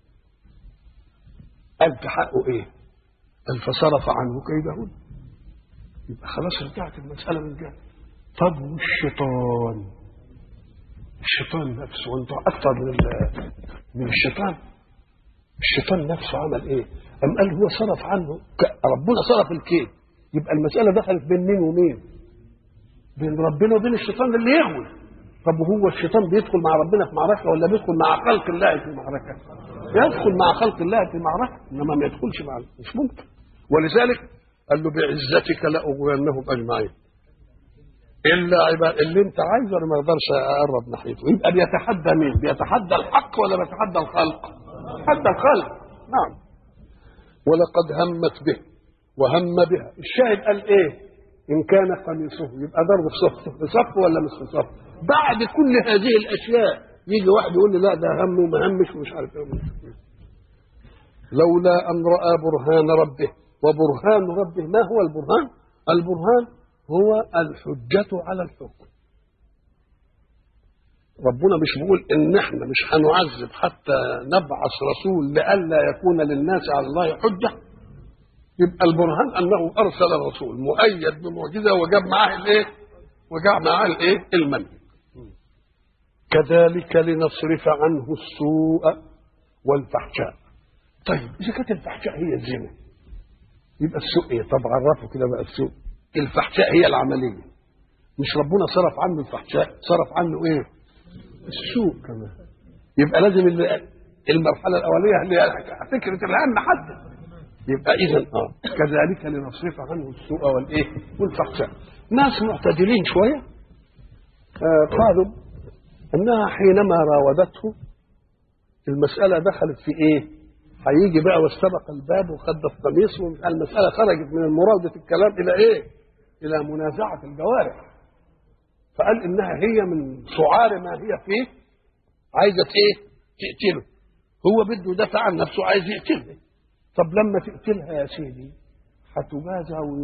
Speaker 1: قال في حقه ايه قال فصرف عنه كيدهن يبقى خلاص رجعت المسألة من جهة طب والشيطان الشيطان نفسه وانتوا أكثر من من الشيطان الشيطان نفسه عمل ايه؟ أم قال هو صرف عنه ربنا صرف الكيد يبقى المساله دخلت بين مين ومين بين ربنا وبين الشيطان اللي يغوي طب وهو الشيطان بيدخل مع ربنا في معركه ولا بيدخل مع خلق الله في معركه يدخل مع خلق الله في معركه انما ما يدخلش مع مش ممكن ولذلك قال له بعزتك لاغوينهم اجمعين الا عباد اللي انت عايزه انا ما اقدرش اقرب ناحيته يبقى بيتحدى مين؟ بيتحدى الحق ولا بيتحدى الخلق؟ بيتحدى الخلق نعم ولقد همت به وهم بها الشاهد قال ايه؟ ان كان قميصه يبقى ضربه في صف في صف ولا مش في صف؟ بعد كل هذه الاشياء يجي واحد يقول لي لا ده هم وما همش ومش عارف ايه ومش عارف إيه. لولا ان راى برهان ربه وبرهان ربه ما هو البرهان؟ البرهان هو الحجة على الحكم ربنا مش بيقول ان احنا مش هنعذب حتى نبعث رسول لئلا يكون للناس على الله حجة يبقى البرهان انه ارسل رسول مؤيد بمعجزة وجاب معاه الايه وجاب معاه الايه المن كذلك لنصرف عنه السوء والفحشاء طيب اذا كانت الفحشاء هي الزنا يبقى السوء ايه طب عرفوا كده بقى السوء الفحشاء هي العملية مش ربنا صرف عنه الفحشاء صرف عنه ايه السوء كمان يبقى لازم المرحلة الأولية اللي هي فكرة الهم حتى يبقى إذا اه كذلك لنصرف عنه السوء والإيه والفحشاء ناس معتدلين شوية آه قالوا أنها حينما راودته المسألة دخلت في إيه؟ هيجي بقى واستبق الباب وخد القميص المسألة خرجت من مراودة الكلام إلى إيه؟ إلى منازعة الجوارح فقال إنها هي من سعار ما هي فيه عايزة إيه؟ تقتله هو بده يدافع عن نفسه عايز يقتلها طب لما تقتلها يا سيدي هتجازى و...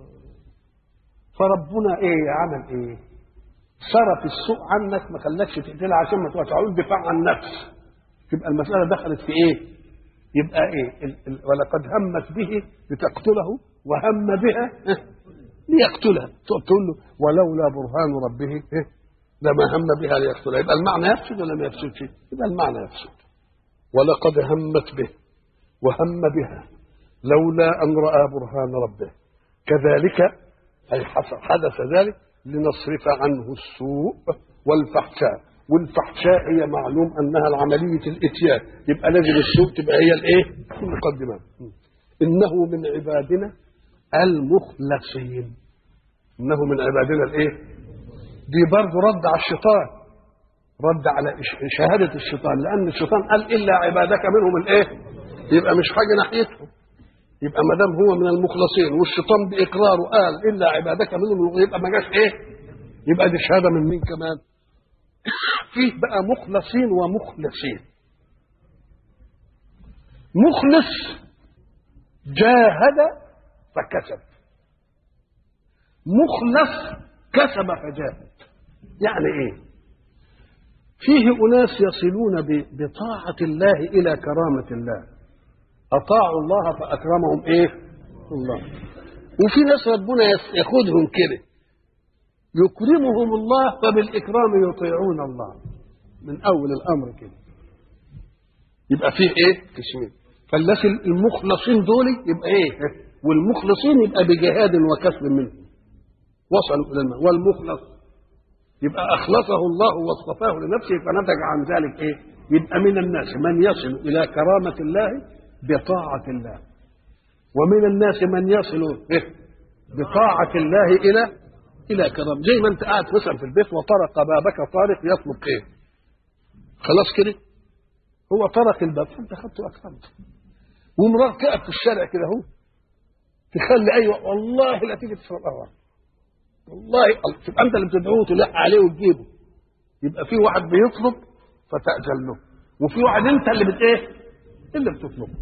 Speaker 1: فربنا إيه عمل إيه؟ صرف السوء عنك ما خلاكش تقتلها عشان ما تبقاش عاوز دفاع عن النفس تبقى المسألة دخلت في إيه؟ يبقى ايه ال- ال- ولقد همت به لتقتله وهم بها إيه؟ ليقتلها تقعد تقول له ولولا برهان ربه إيه؟ لما هم بها ليقتلها يبقى المعنى يفسد ولا ما يفسدش يبقى المعنى يفسد ولقد همت به وهم بها لولا ان راى برهان ربه كذلك اي حصل حدث ذلك لنصرف عنه السوء والفحشاء والفحشاء هي معلوم انها العمليه الاتيان يبقى لازم السوء تبقى هي الايه؟ المقدمه انه من عبادنا المخلصين انه من عبادنا الايه؟ دي برضه رد على الشيطان رد على إش- شهاده الشيطان لان الشيطان قال الا عبادك منهم الايه؟ يبقى مش حاجه ناحيتهم يبقى ما دام هو من المخلصين والشيطان باقراره قال الا عبادك منهم يبقى ما جاش ايه؟ يبقى دي شهاده من مين كمان؟ فيه بقى مخلصين ومخلصين مخلص جاهد فكسب مخلص كسب فجاهد يعني ايه فيه اناس يصلون ب- بطاعه الله الى كرامه الله اطاعوا الله فاكرمهم ايه الله وفي ناس ربنا يس- ياخذهم كده يكرمهم الله فبالإكرام يطيعون الله من أول الأمر كده يبقى فيه إيه؟ قسمين فالناس المخلصين دول يبقى إيه؟ والمخلصين يبقى بجهاد وكسب منهم وصلوا إلى الماء والمخلص يبقى أخلصه الله واصطفاه لنفسه فنتج عن ذلك إيه؟ يبقى من الناس من يصل إلى كرامة الله بطاعة الله ومن الناس من يصل إيه؟ بطاعة الله إلى الى كرم زي ما انت قاعد مثلا في البيت وطرق بابك طارق يطلب خير خلاص كده هو طرق الباب فانت خدته اكرمته ومرار تقف في الشارع كده اهو تخلي ايوه والله لا تيجي تشرب قهوه والله تبقى انت اللي بتدعوه تلح عليه وتجيبه يبقى في واحد بيطلب فتأذن له وفي واحد انت اللي بت ايه اللي بتطلبه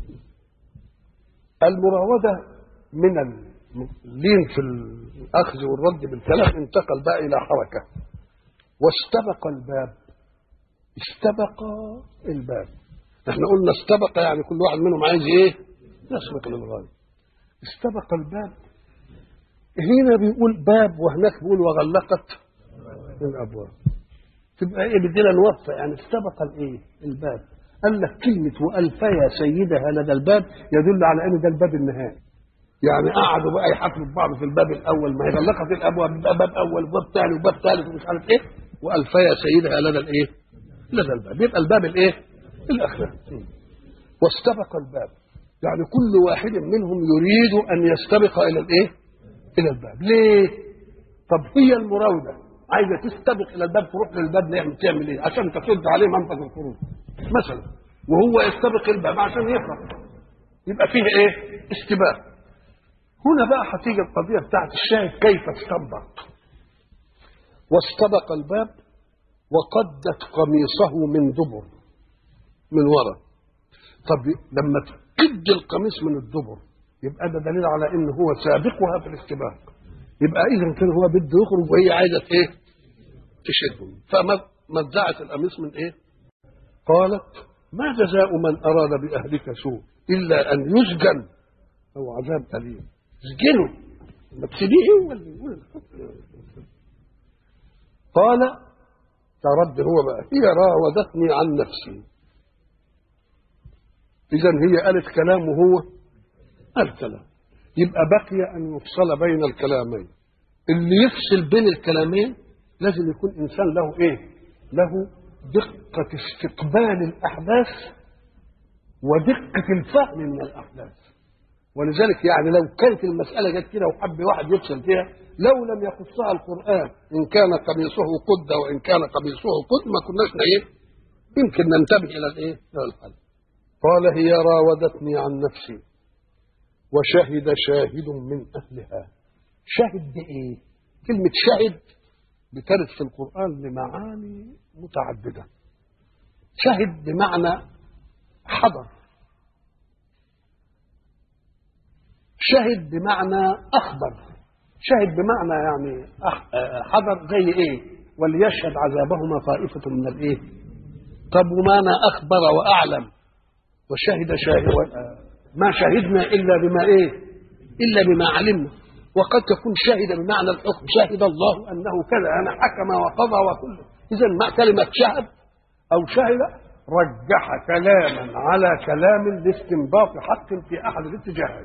Speaker 1: المراوده من اللين في الاخذ والرد بالكلام انتقل بقى الى حركه واستبق الباب استبق الباب احنا قلنا استبق يعني كل واحد منهم عايز ايه يسبق للغايه استبق الباب هنا بيقول باب وهناك بيقول وغلقت الابواب تبقى ايه بدنا نوفق يعني استبق الايه الباب قال لك كلمه والفيا سيدها لدى الباب يدل على ان ده الباب النهائي يعني قعدوا بقى يحاكموا في بعض في الباب الاول ما هي غلقت الابواب بيبقى باب اول وباب ثاني وباب ثالث ومش عارف ايه والفيا سيدها لدى الايه؟ لدى الباب يبقى الباب الايه؟ الاخلاق واستبق الباب يعني كل واحد منهم يريد ان يستبق الى الايه؟ الى الباب ليه؟ طب هي المراوده عايزه تستبق الى الباب تروح للباب نعمل تعمل ايه؟ عشان تصد عليه منفذ الخروج مثلا وهو يستبق الباب عشان يهرب يبقى فيه ايه؟ استباق هنا بقى هتيجي القضيه بتاعت الشاهد كيف استنبط واستبق الباب وقدت قميصه من دبر من وراء طب لما تقد القميص من الدبر يبقى ده دليل على ان هو سابقها في الاستباق يبقى اذا كان هو بده يخرج وهي عايزه ايه تشده فمزعت القميص من ايه قالت ما جزاء من اراد باهلك سوء الا ان يسجن او عذاب اليم اسجنه ما تسيبيه هو اللي يقول قال ترد هو بقى هي راودتني عن نفسي اذا هي قالت كلام وهو قال كلام يبقى بقي ان يفصل بين الكلامين اللي يفصل بين الكلامين لازم يكون انسان له ايه له دقه استقبال الاحداث ودقه الفهم من الاحداث ولذلك يعني لو كانت المسألة جت كده وحب واحد يفصل فيها لو لم يخصها القرآن إن كان قميصه قد وإن كان قميصه قد ما كناش إيه يمكن ننتبه إلى الإيه؟ إلى الحل قال هي راودتني عن نفسي وشهد شاهد من أهلها شاهد بإيه؟ كلمة شاهد بترد في القرآن لمعاني متعددة شاهد بمعنى حضر شهد بمعنى أخبر شهد بمعنى يعني حضر زي إيه وليشهد عذابهما طائفة من الإيه طب ومعنى أخبر وأعلم وشهد شاهد ما شهدنا إلا بما إيه إلا بما علمنا وقد تكون شهد بمعنى الحكم شهد الله أنه كذا أنا حكم وقضى وكل إذا مع كلمة شهد أو شهد رجح كلاما على كلام لاستنباط حق في أحد الاتجاهين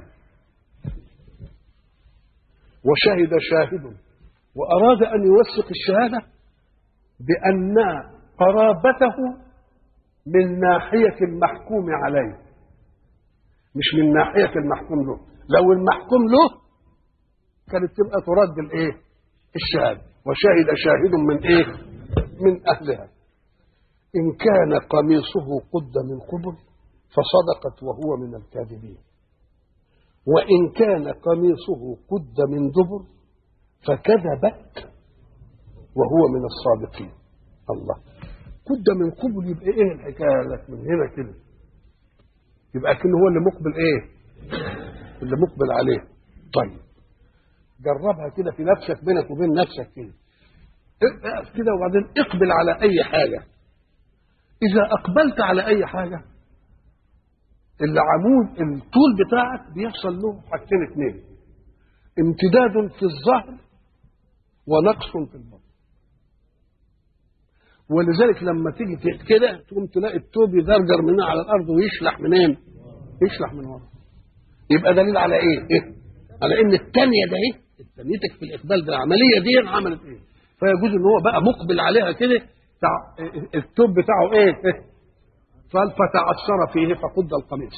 Speaker 1: وشهد شاهد وأراد أن يوثق الشهادة بأن قرابته من ناحية المحكوم عليه مش من ناحية المحكوم له لو المحكوم له كانت تبقى ترد الايه الشهادة وشهد شاهد من ايه من أهلها إن كان قميصه قد من قبل فصدقت وهو من الكاذبين وإن كان قميصه قد من دبر فكذبت وهو من الصادقين الله قد من قبل يبقى ايه الحكايه لك من هنا كده يبقى كأنه هو اللي مقبل ايه اللي مقبل عليه طيب جربها كده في نفسك بينك وبين نفسك كده اقف كده وبعدين اقبل على اي حاجه اذا اقبلت على اي حاجه العمود الطول بتاعك بيحصل له حاجتين اثنين امتداد في الظهر ونقص في البطن ولذلك لما تيجي كده تقوم تلاقي التوب يزرجر من على الارض ويشلح منين؟ يشلح من ورا يبقى دليل على ايه؟ إيه؟ على ان الثانيه ده ايه؟ تنيتك في الاقبال بالعمليه دي عملت ايه؟ فيجوز ان هو بقى مقبل عليها كده التوب بتاعه ايه؟ إيه؟ فتعثر فيه فقد القميص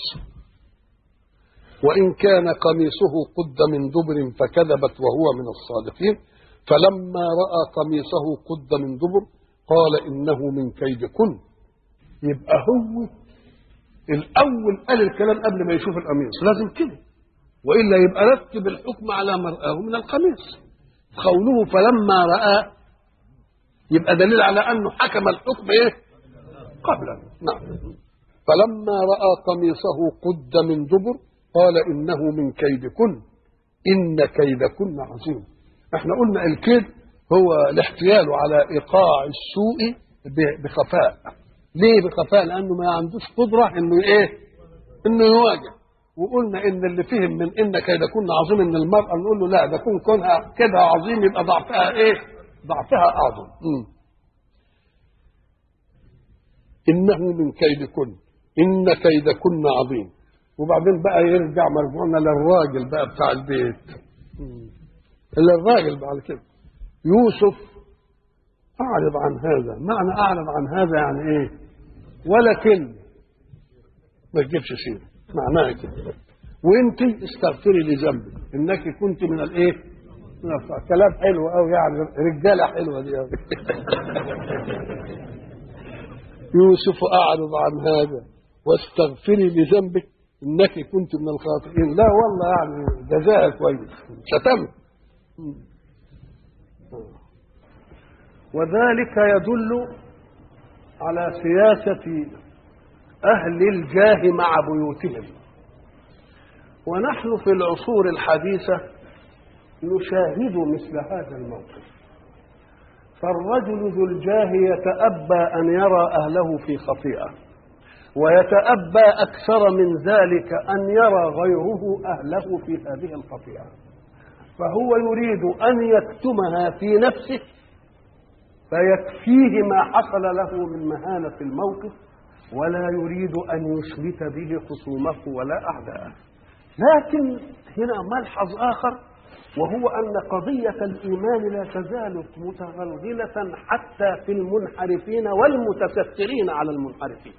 Speaker 1: وإن كان قميصه قد من دبر فكذبت وهو من الصادقين فلما رأى قميصه قد من دبر قال إنه من كيدكن يبقى هو الأول قال الكلام قبل ما يشوف القميص لازم كده وإلا يبقى رتب الحكم على ما رآه من القميص قوله فلما رأى يبقى دليل على أنه حكم الحكم إيه قبل نعم فلما رأى قميصه قد من دبر قال إنه من كيدكن إن كيدكن عظيم احنا قلنا الكيد هو الاحتيال على إيقاع السوء بخفاء ليه بخفاء لأنه ما عندوش قدرة إنه إيه إنه يواجه وقلنا إن اللي فهم من إن كيدكن عظيم إن المرأة نقول له لا ده كون كونها كده عظيم يبقى ضعفها إيه ضعفها أعظم م. إنه من كيدكن إن كيدكن عظيم وبعدين بقى يرجع مرجوعنا للراجل بقى بتاع البيت إلا الراجل بعد كده يوسف أعرض عن هذا معنى أعرض عن هذا يعني إيه ولا كلمة ما تجيبش سيرة معناها كده وانت استغفري لذنبك انك كنت من الايه من الخ- كلام حلو قوي يعني رجاله حلوه دي قوي يوسف اعرض عن هذا واستغفري لذنبك انك كنت من الخاطئين لا والله يعني جزاء كويس شتمت وذلك يدل على سياسة أهل الجاه مع بيوتهم ونحن في العصور الحديثة نشاهد مثل هذا الموقف فالرجل ذو الجاه يتأبى أن يرى أهله في خطيئة ويتأبى أكثر من ذلك أن يرى غيره أهله في هذه الخطيئة فهو يريد أن يكتمها في نفسه فيكفيه ما حصل له من مهانة الموقف ولا يريد أن يشمت به خصومه ولا أعداءه لكن هنا ملحظ آخر وهو أن قضية الإيمان لا تزال متغلغلة حتى في المنحرفين والمتسترين على المنحرفين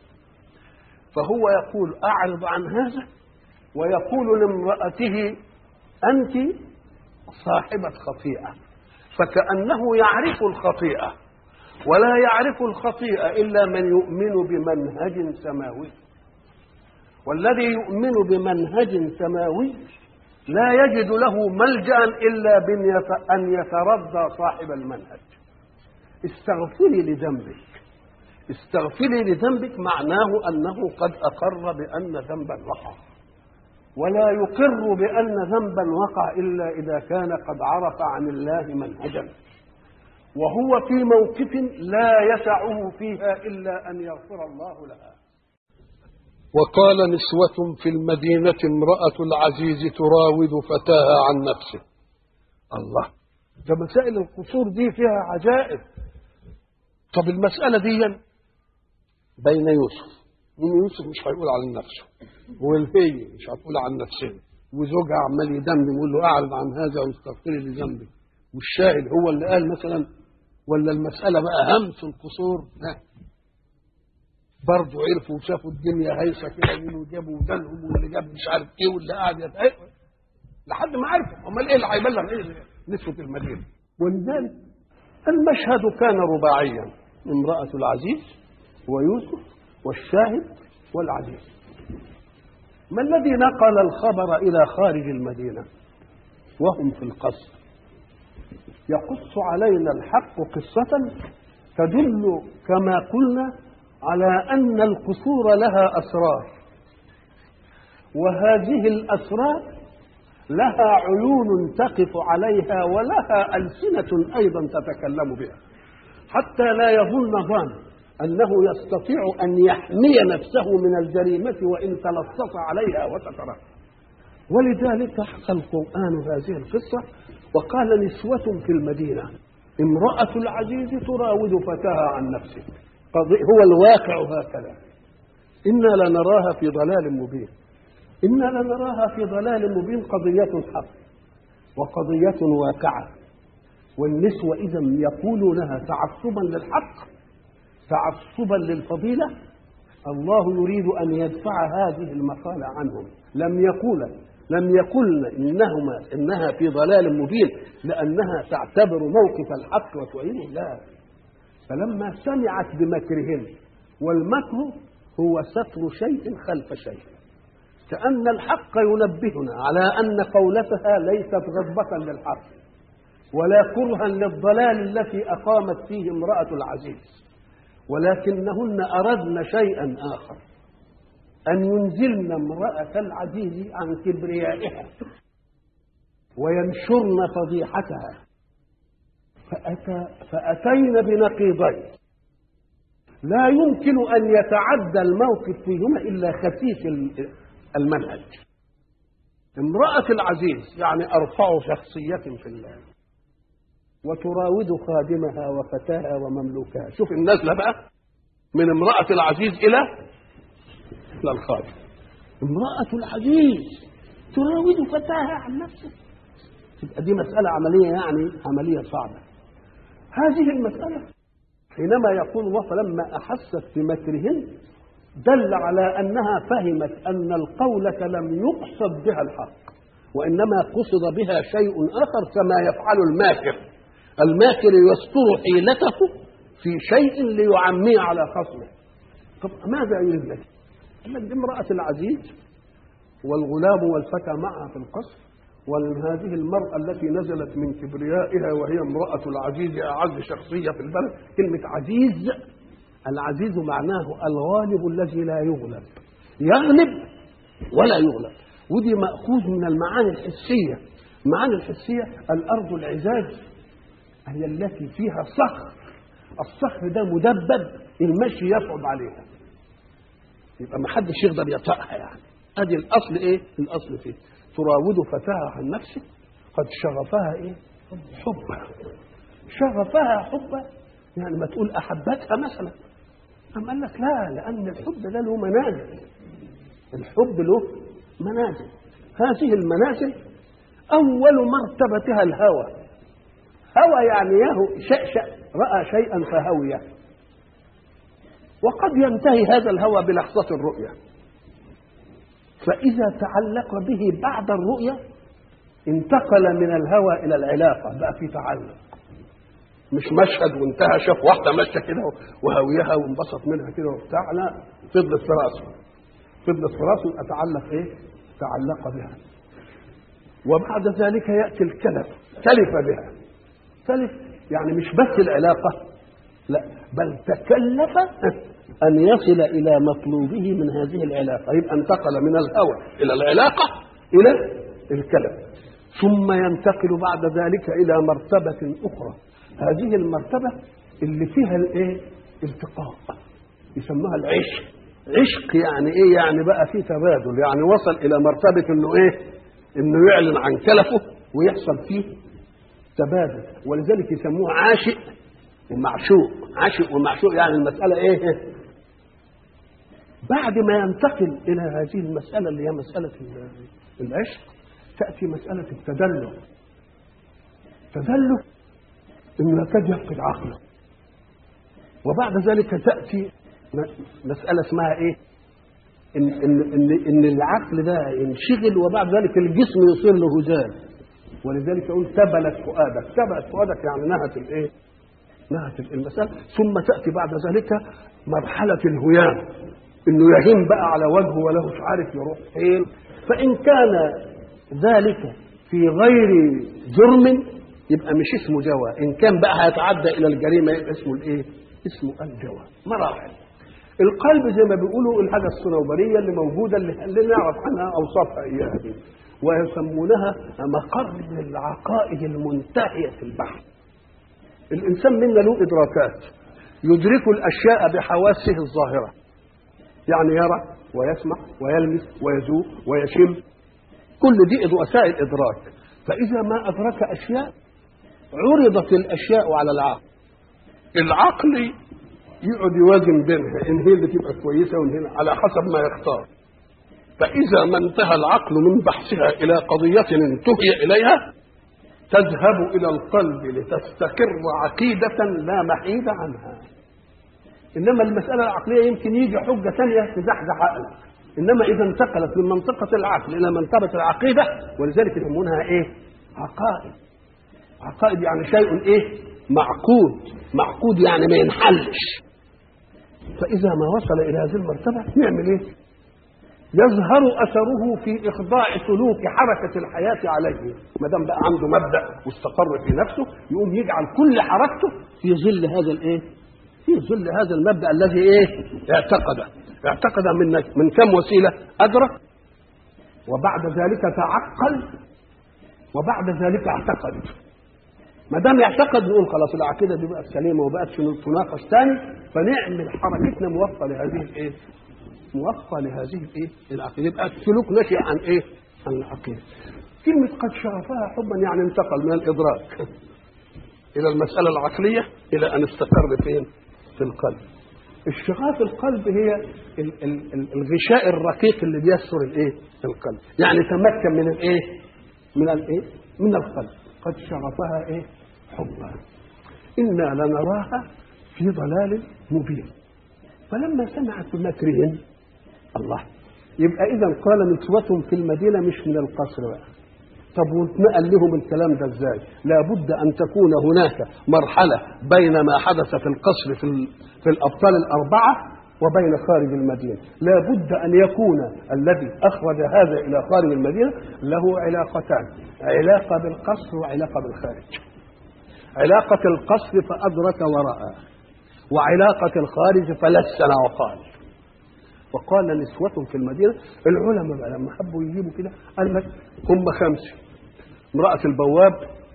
Speaker 1: فهو يقول أعرض عن هذا ويقول لامرأته أنت صاحبة خطيئة فكأنه يعرف الخطيئة ولا يعرف الخطيئة إلا من يؤمن بمنهج سماوي والذي يؤمن بمنهج سماوي لا يجد له ملجا الا بان يترضى صاحب المنهج استغفري لذنبك استغفري لذنبك معناه انه قد اقر بان ذنبا وقع ولا يقر بان ذنبا وقع الا اذا كان قد عرف عن الله منهجا وهو في موقف لا يسعه فيها الا ان يغفر الله لها وقال نسوة في المدينة امرأة العزيز تراود فتاها عن نفسه الله ده مسائل القصور دي فيها عجائب طب المسألة دي بين يوسف من يوسف مش هيقول عن نفسه والهي مش هتقول عن نفسها وزوجها عمال يدمدم يقول له اعرض عن هذا واستغفري لذنبك والشاهد هو اللي قال مثلا ولا المسألة بقى همس القصور لا برضه عرفوا وشافوا الدنيا هايصه كده يقولوا جابوا ودانهم واللي جاب مش عارف ايه واللي قاعد يتعب لحد ما عرفوا امال ايه اللي هيبلغ ايه نسوه المدينه ولذلك المشهد كان رباعيا امراه العزيز ويوسف والشاهد والعزيز ما الذي نقل الخبر الى خارج المدينه وهم في القصر يقص علينا الحق قصه تدل كما قلنا على أن القصور لها أسرار وهذه الأسرار لها عيون تقف عليها ولها ألسنة أيضا تتكلم بها حتى لا يظن ظان أنه يستطيع أن يحمي نفسه من الجريمة وإن تلصص عليها وسترها ولذلك حكى القرآن هذه القصة وقال نسوة في المدينة امرأة العزيز تراود فتاها عن نفسه هو الواقع هكذا إنا لنراها في ضلال مبين إنا لنراها في ضلال مبين قضية حق وقضية واقعة والنسوة إذا يقولونها تعصبا للحق تعصبا للفضيلة الله يريد أن يدفع هذه المقالة عنهم لم يقول لم يقلن إنهما إنها في ضلال مبين لأنها تعتبر موقف الحق وتعينه لا فلما سمعت بمكرهن والمكر هو ستر شيء خلف شيء كأن الحق ينبهنا على أن قولتها ليست غضبة للحق ولا كرها للضلال التي أقامت فيه امرأة العزيز ولكنهن أردن شيئا آخر أن ينزلن امرأة العزيز عن كبريائها وينشرن فضيحتها فأتى فأتينا بنقيضين لا يمكن أن يتعدى الموقف فيهما إلا خسيس المنهج امرأة العزيز يعني أرفع شخصية في الله وتراود خادمها وفتاها ومملوكها شوف النزلة بقى من امرأة العزيز إلى إلى الخادم امرأة العزيز تراود فتاها عن نفسه تبقى دي مسألة عملية يعني عملية صعبة هذه المسألة حينما يقول الله فلما أحست بمكرهن دل على أنها فهمت أن القولة لم يقصد بها الحق وإنما قصد بها شيء آخر كما يفعل الماكر الماكر يستر حيلته في شيء ليعميه على خصمه طب ماذا يريد لك؟ قال لك دي امرأة العزيز والغلام والفتى معها في القصر وهذه المرأة التي نزلت من كبريائها وهي امرأة العزيز أعز شخصية في البلد كلمة عزيز العزيز معناه الغالب الذي لا يغلب يغلب ولا يغلب ودي مأخوذ من المعاني الحسية المعاني الحسية الأرض العزاز هي التي فيها صخر الصخر ده مدبب المشي يصعب عليها يبقى ما حدش يقدر يطأها يعني ادي الاصل ايه الاصل فيه تراود فتاها عن نفسه قد شغفها ايه حبا شغفها حبا يعني ما تقول احبتها مثلا أم قال لك لا لأن الحب ده له منازل الحب له منازل هذه المنازل أول مرتبتها الهوى هوى يعني يهو شأشأ رأى شيئا فهويه وقد ينتهي هذا الهوى بلحظة الرؤية فإذا تعلق به بعد الرؤية انتقل من الهوى إلى العلاقة بقى في تعلق مش مشهد وانتهى شاف واحدة ماشية كده وهويها وانبسط منها كده وبتاع لا فضلت في راسه فضلت في راسه أتعلق إيه؟ تعلق بها وبعد ذلك يأتي الكلف تلف بها تلف يعني مش بس العلاقة لا بل تكلف أن يصل إلى مطلوبه من هذه العلاقة يبقى انتقل من الهوى إلى العلاقة إلى الكلف ثم ينتقل بعد ذلك إلى مرتبة أخرى هذه المرتبة اللي فيها الإيه؟ التقاء يسموها العشق عشق يعني إيه يعني بقى فيه تبادل يعني وصل إلى مرتبة إنه إيه إنه يعلن عن كلفه ويحصل فيه تبادل ولذلك يسموه عاشق ومعشوق عاشق ومعشوق يعني المسألة إيه بعد ما ينتقل إلى هذه المسألة اللي هي مسألة العشق تأتي مسألة التدلع تدلع إنه يكاد يفقد عقله وبعد ذلك تأتي مسألة اسمها إيه؟ إن, إن, إن, إن العقل ده ينشغل وبعد ذلك الجسم يصير له هزال ولذلك يقول تبلت فؤادك تبلت فؤادك يعني نهت الإيه؟ نهت المسألة ثم تأتي بعد ذلك مرحلة الهيام إنه يهيم بقى على وجهه وله مش عارف يروح فين فإن كان ذلك في غير جرم يبقى مش اسمه جوى إن كان بقى هيتعدى إلى الجريمة يبقى اسمه الإيه؟ اسمه الجوى مراحل القلب زي ما بيقولوا الحاجة الصنوبرية اللي موجودة اللي, اللي نعرف عنها أوصافها إياها دي ويسمونها مقر العقائد المنتهية في البحث الإنسان منا له إدراكات يدرك الأشياء بحواسه الظاهرة يعني يرى ويسمع ويلمس ويذوق ويشم كل دي وسائل إدراك فإذا ما أدرك أشياء عرضت الأشياء على العقل العقل يقعد يوازن بينها إن هي اللي تبقى كويسة وإن هنا على حسب ما يختار فإذا ما انتهى العقل من بحثها إلى قضية انتهي إليها تذهب إلى القلب لتستقر عقيدة لا محيد عنها إنما المسألة العقلية يمكن يجي حجة ثانية تزحزح عقلك إنما إذا انتقلت من منطقة العقل إلى منطقة العقيدة ولذلك يسمونها إيه؟ عقائد عقائد يعني شيء إيه؟ معقود معقود يعني ما ينحلش فإذا ما وصل إلى هذه المرتبة يعمل إيه؟ يظهر اثره في اخضاع سلوك حركه الحياه عليه ما دام بقى عنده مبدا واستقر في نفسه يقوم يجعل كل حركته في ظل هذا الايه في ظل هذا المبدا الذي ايه اعتقده اعتقد من من كم وسيله ادرك وبعد ذلك تعقل وبعد ذلك اعتقد ما دام يعتقد نقول خلاص العقيده دي بقت سليمه وبقت تناقش ثاني فنعمل حركتنا موفقه لهذه الايه موفقه لهذه الايه العقيده يبقى السلوك نشئ عن ايه عن العقيده كلمه قد شغفها حبا يعني انتقل من الادراك الى المساله العقليه الى ان استقر فين في القلب الشغاف القلب هي ال- ال- ال- الغشاء الرقيق اللي بيستر الايه القلب يعني تمكن من الايه من الايه من القلب قد شغفها ايه حبا انا لنراها في ضلال مبين فلما سمعت بمكرهم الله يبقى اذا قال نسوة في المدينة مش من القصر بقى طب واتنقل لهم الكلام ده ازاي لابد ان تكون هناك مرحلة بين ما حدث في القصر في, ال- في الابطال الاربعة وبين خارج المدينة لابد ان يكون الذي اخرج هذا الى خارج المدينة له علاقتان علاقة بالقصر وعلاقة بالخارج علاقة القصر فأدرك ورأى وعلاقة الخارج فلسن وقال وقال نسوة في المدينة العلماء بقى لما حبوا يجيبوا كده قال لك هم خمسة امرأة البواب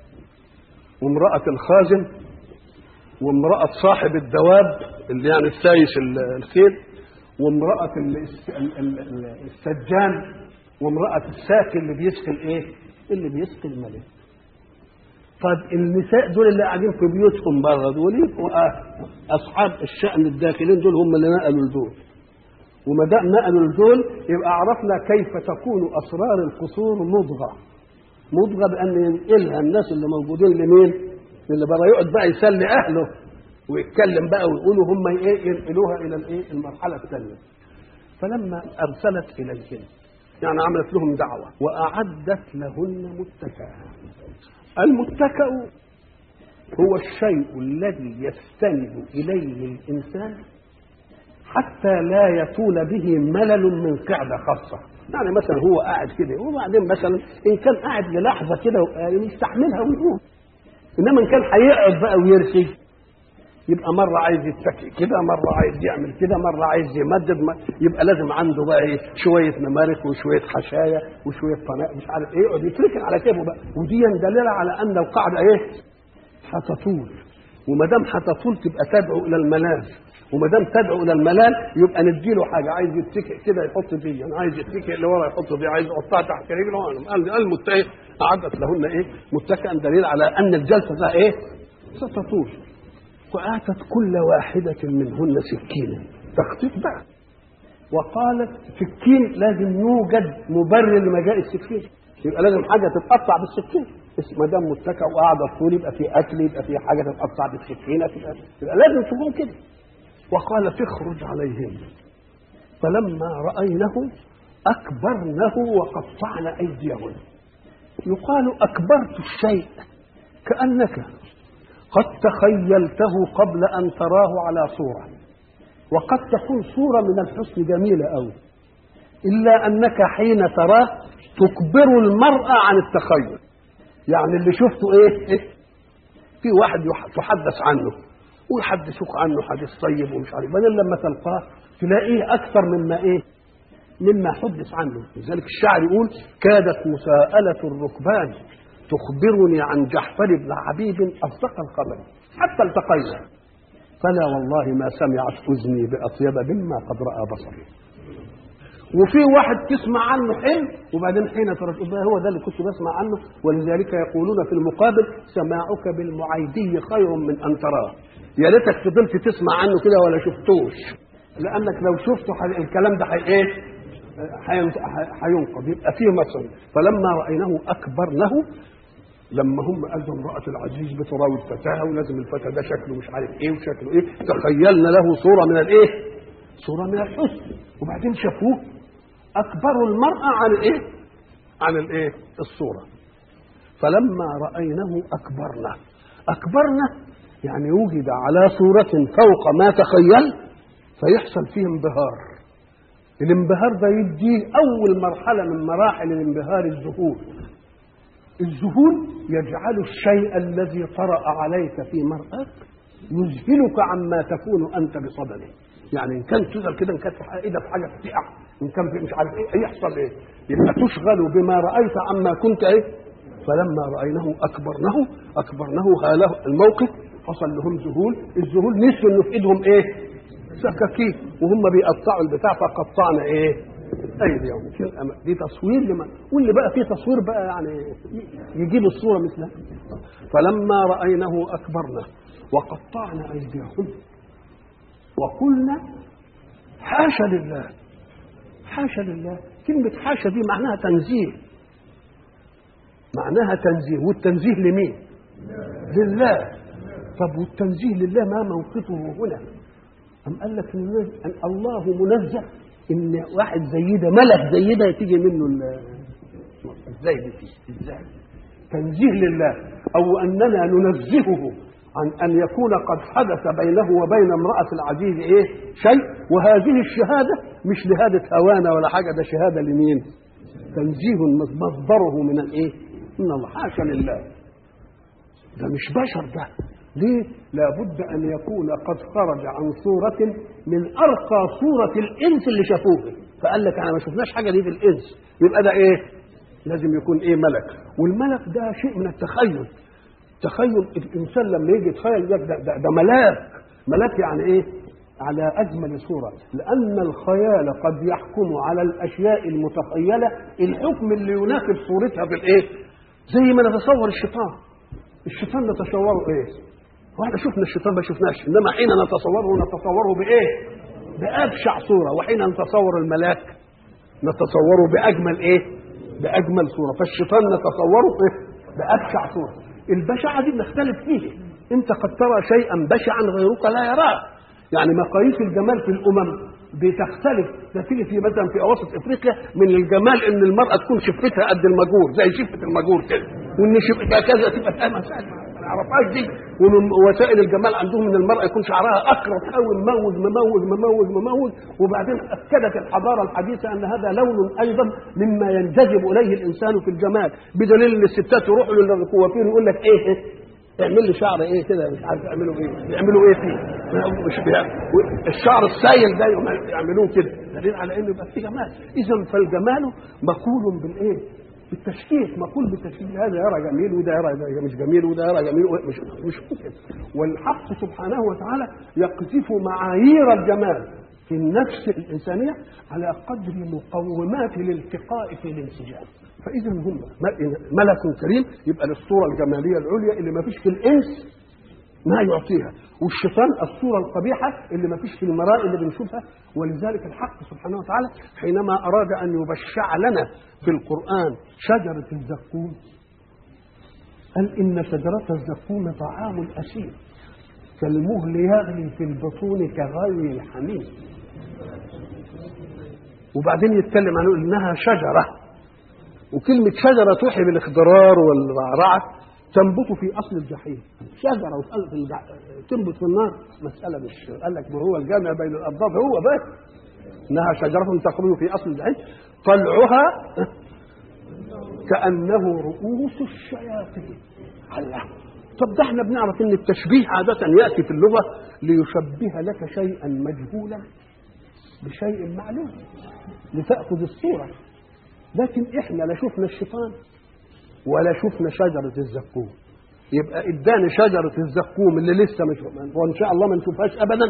Speaker 1: وامرأة الخازن وامرأة صاحب الدواب اللي يعني السايس ال- الخيل وامرأة ال- ال- ال- ال- السجان وامرأة الساقي اللي بيسقي الايه؟ اللي بيسقي الملك. طب النساء دول اللي قاعدين في بيوتهم بره دول يبقوا آه، اصحاب الشأن الداخلين دول هم اللي نقلوا لدول. وما دام نقلوا لدول يبقى عرفنا كيف تكون اسرار القصور مضغه مضغه بان ينقلها الناس اللي موجودين لمين؟ اللي بره يقعد بقى يسلي اهله ويتكلم بقى ويقولوا هم ايه ينقلوها الى الايه المرحله الثانيه فلما ارسلت اليهم يعني عملت لهم دعوه واعدت لهن متكئا المتكأ هو الشيء الذي يستند اليه الانسان حتى لا يطول به ملل من قعدة خاصة يعني مثلا هو قاعد كده وبعدين مثلا إن كان قاعد للحظة كده يستحملها ويقوم إنما إن كان هيقعد بقى ويرخي يبقى مرة عايز يتكئ كده مرة عايز يعمل كده مرة عايز يمدد ما يبقى لازم عنده بقى ايه شوية نمارك وشوية حشاية وشوية قناة مش عارف ايه يقعد يتركن على كيفه بقى ودي دليلة على أن القاعدة ايه هتطول وما دام هتطول تبقى تدعو الى الملاذ وما دام تدعو الى الملال يبقى نديله حاجه عايز يتكئ كده يحط دي يعني عايز يتكئ لورا يحط دي عايز يحطها تحت رجله قال قال المتكئ اعدت لهن ايه متكئا دليل على ان الجلسه ده ايه ستطول واتت كل واحده منهن سكينا تخطيط بقى وقالت سكين لازم يوجد مبرر لمجاء السكين يبقى لازم حاجه تتقطع بالسكين بس ما دام متكئ وقاعده طول يبقى في اكل يبقى في حاجه تتقطع بالسكينه تبقى, يبقى لازم تكون كده وقال تخرج عليهم فلما رأينه أكبرنه وقطعن أيديهن يقال أكبرت الشيء كأنك قد تخيلته قبل أن تراه على صورة وقد تكون صورة من الحسن جميلة أوي إلا أنك حين تراه تكبر المرأة عن التخيل يعني اللي شفته إيه, إيه؟ في واحد يح- تحدث عنه ويحدثوك عنه حديث طيب ومش عارف بعدين لما تلقاه تلاقيه اكثر مما ايه مما حدث عنه لذلك الشاعر يقول كادت مساءلة الركبان تخبرني عن جحفر بن حبيب أصدق الخبر حتى التقينا فلا والله ما سمعت أذني بأطيب مما قد رأى بصري وفي واحد تسمع عنه حلم وبعدين حين ترى تقول هو ده اللي كنت بسمع عنه ولذلك يقولون في المقابل سماعك بالمعيدي خير من ان تراه يا ريتك فضلت تسمع عنه كده ولا شفتوش لانك لو شفته ح- الكلام ده حي ايه حين- ح- هينقض يبقى فيه مثل فلما رايناه اكبرنه لما هم قالوا امرأة العزيز بتراود فتاها ولازم الفتى ده شكله مش عارف ايه وشكله ايه تخيلنا له صورة من الايه؟ صورة من الحسن وبعدين شافوه أكبروا المرأة عن الايه؟ عن الايه؟ الصورة فلما رأينه أكبرنا أكبرنا يعني وجد على صورة فوق ما تخيل فيحصل فيه انبهار الانبهار ده يديه أول مرحلة من مراحل الانبهار الذهول الذهول يجعل الشيء الذي طرأ عليك في مرأك يذهلك عما تكون أنت بصدده يعني إن كان تزل كده إن كانت في إيدك حاجة تقع إن كان في مش عارف إيه يحصل إيه يبقى تشغل بما رأيت عما كنت إيه فلما رأيناه أكبرنه أكبرنه هاله الموقف حصل لهم ذهول الذهول نسوا إنه في إيدهم إيه سكاكين وهم بيقطعوا البتاع فقطعنا إيه ايديهم في الأمام دي تصوير لما واللي بقى فيه تصوير بقى يعني يجيب الصوره مثلها فلما راينه اكبرنا وقطعنا ايديهن وقلنا حاشا لله حاشا لله كلمة حاشا دي معناها تنزيه معناها تنزيه والتنزيه لمين لله طب والتنزيه لله ما موقفه هنا أم قال لك إن أن الله منزه إن واحد زي ده ملك زي ده تيجي منه ال- ازاي دي فيه؟ ازاي تنزيه لله او اننا ننزهه عن ان يكون قد حدث بينه وبين امراه العزيز ايه شيء وهذه الشهاده مش لهاده هوانا ولا حاجه ده شهاده لمين تنزيه مصدره من الايه من الله حاشا لله ده مش بشر ده ليه لابد ان يكون قد خرج عن صوره من ارقى صوره الانس اللي شافوه فقال لك انا ما شفناش حاجه دي في الانس يبقى ده ايه لازم يكون ايه ملك والملك ده شيء من التخيل تخيل الانسان لما يجي يتخيل ده, ده, ده, ده ملاك ملاك يعني ايه على اجمل صوره لان الخيال قد يحكم على الاشياء المتخيله الحكم اللي يناسب صورتها في الايه زي ما نتصور الشيطان الشيطان نتصوره ايه واحنا شفنا الشيطان ما شفناش انما حين نتصوره نتصوره بايه بابشع صوره وحين نتصور الملاك نتصوره باجمل ايه باجمل صوره فالشيطان نتصوره ايه بابشع صوره البشعه دي بنختلف فيه انت قد ترى شيئا بشعا غيرك لا يراه يعني مقاييس الجمال في الامم بتختلف ده تيجي في مثلا في اواسط افريقيا من الجمال ان المراه تكون شفتها قد المجور زي شفه المجور كده وان شفتها كذا تبقى فاهمه ما نعرفهاش دي ومن وسائل الجمال عندهم ان المراه يكون شعرها اكرت قوي مموز مموز مموز مموز وبعدين اكدت الحضاره الحديثه ان هذا لون ايضا مما ينجذب اليه الانسان في الجمال بدليل ان الستات يروحوا للكوافير يقول لك ايه, إيه اعمل لي شعر ايه كده مش عارف يعملوا ايه بيعملوا ايه فيه مش بيع... الشعر السايل ده يعملوه كده دليل على انه يبقى فيه جمال اذا فالجمال مقول بالايه بالتشكيك مقول بالتشكيك هذا يرى جميل وده يرى مش جميل وده يرى جميل مش مش ممكن والحق سبحانه وتعالى يقذف معايير الجمال في النفس الإنسانية على قدر مقومات الالتقاء في الانسجام فإذا هم ملك كريم يبقى للصورة الجمالية العليا اللي ما فيش في الإنس ما يعطيها والشيطان الصورة القبيحة اللي ما فيش في المرائي اللي بنشوفها ولذلك الحق سبحانه وتعالى حينما أراد أن يبشع لنا في القرآن شجرة الزقوم قال إن شجرة الزقوم طعام الأسير كالمهل يغلي في البطون كغلي الحميم وبعدين يتكلم عن انها شجره وكلمه شجره توحي بالاخضرار والرعرعه تنبت في اصل الجحيم شجره وفي الجح... تنبت في النار مساله مش قال لك ما هو الجامع بين الاضداد هو بس انها شجره تخرج في اصل الجحيم طلعها كانه رؤوس الشياطين الله طب ده احنا بنعرف ان التشبيه عادة يأتي في اللغة ليشبه لك شيئا مجهولا بشيء معلوم لتأخذ الصورة لكن احنا لا شفنا الشيطان ولا شفنا شجرة الزقوم يبقى اداني شجرة الزقوم اللي لسه مش وان شاء الله ما نشوفهاش ابدا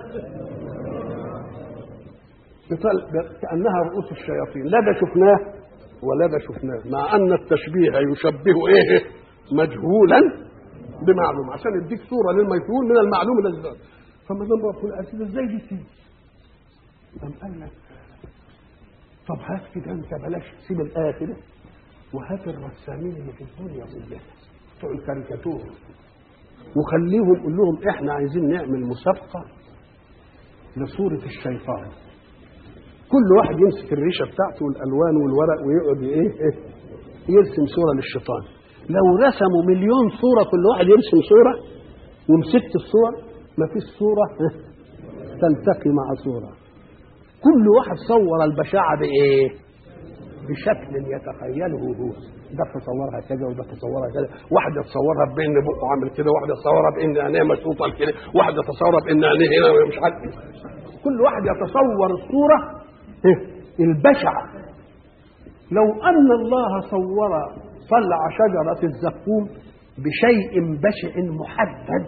Speaker 1: كأنها رؤوس الشياطين لا ده شفناه ولا ده شفناه مع ان التشبيه يشبه ايه مجهولا بمعلوم عشان يديك صوره للمجهول من المعلوم الذي فما دام ربنا قال كده ازاي دي تيجي؟ قام قال لك طب هات كده انت بلاش سيب الايه كده وهات الرسامين اللي في الدنيا كلها بتوع الكاريكاتور وخليهم قول لهم احنا عايزين نعمل مسابقه لصوره الشيطان كل واحد يمسك الريشه بتاعته والالوان والورق ويقعد ايه, إيه يرسم صوره للشيطان لو رسموا مليون صورة كل واحد يرسم صورة ومسكت الصور ما فيش صورة تلتقي مع صورة كل واحد صور البشاعة بإيه؟ بشكل يتخيله هو ده تصورها كذا وده تصورها كذا واحدة تصورها بإن بقه عامل كده واحدة تصورها بإن عينيه مشروطة كده واحدة تصورها بإن عينيه هنا مش عارف كل واحد يتصور الصورة البشعة لو أن الله صور طلع شجرة الزقوم بشيء بشع محدد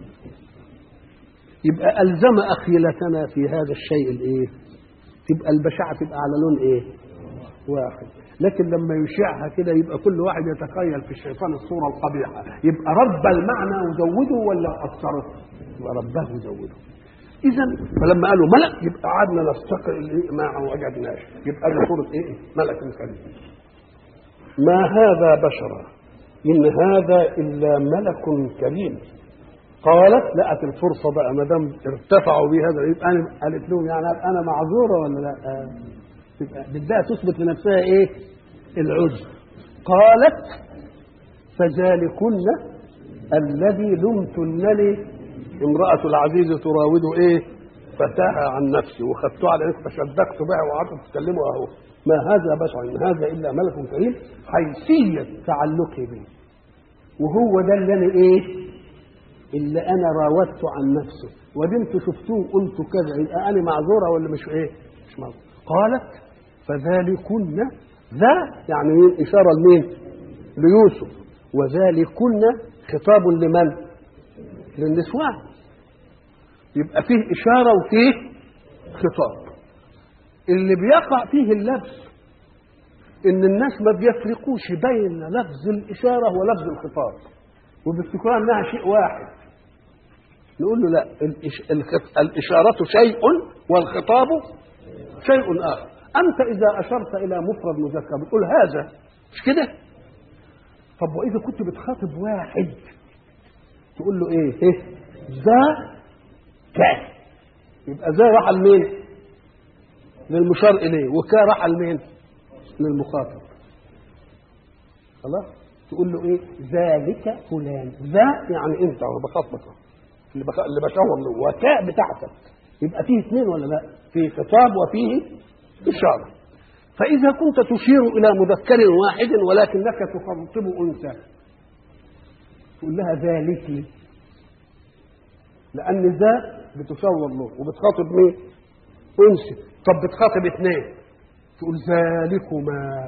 Speaker 1: يبقى ألزم أخيلتنا في هذا الشيء الإيه؟ تبقى البشعة تبقى على لون إيه؟ واحد لكن لما يشعها كده يبقى كل واحد يتخيل في الشيطان الصورة القبيحة يبقى رب المعنى وزوده ولا أكثره؟ يبقى ربه وزوده اذا فلما قالوا ملك يبقى قعدنا نفتقر إيه ما وجدناش يبقى دي صوره ايه ملك كريم ما هذا بشرا ان هذا الا ملك كريم قالت لقت الفرصه بقى ما دام ارتفعوا بي هذا يبقى انا قالت لهم يعني انا معذوره ولا لا؟ تبقى بدها تثبت لنفسها ايه؟ العذر قالت فذلكن الذي لمتنني امرأة العزيز تراود ايه؟ فتاها عن نفسي وخدته على انك فشدقت بها وقعدت تتكلموا اهو ما هذا بشر ان هذا الا ملك كريم حيثية تعلقي به وهو ده اللي انا ايه؟ اللي انا راودت عن نفسه ودي انتوا شفتوه قلتوا كذا يبقى انا معذوره ولا مش ايه؟ مش معذوره قالت فذلكن ذا يعني مين؟ اشاره لمين؟ ليوسف وذلكن خطاب لمن؟ للنسوان يبقى فيه اشاره وفيه خطاب اللي بيقع فيه اللبس ان الناس ما بيفرقوش بين لفظ الاشاره ولفظ الخطاب وبيفتكروها انها شيء واحد نقول له لا الإش... الخط... الإشارة شيء والخطاب شيء آخر أنت إذا أشرت إلى مفرد مذكر بتقول هذا مش كده طب وإذا كنت بتخاطب واحد تقول له إيه إيه ذا كا يبقى ذا راح لمين للمشار إليه وكا راح لمين للمخاطب خلاص تقول له ايه ذلك فلان ذا يعني انت وانا بخاطبك اللي بخ... اللي بشاور له وكاء بتاعتك يبقى فيه اثنين ولا لا فيه خطاب وفيه اشاره فاذا كنت تشير الى مذكر واحد ولكنك تخاطب انثى تقول لها ذلك لان ذا بتشاور له وبتخاطب مين انثى طب بتخاطب اثنين تقول ذلكما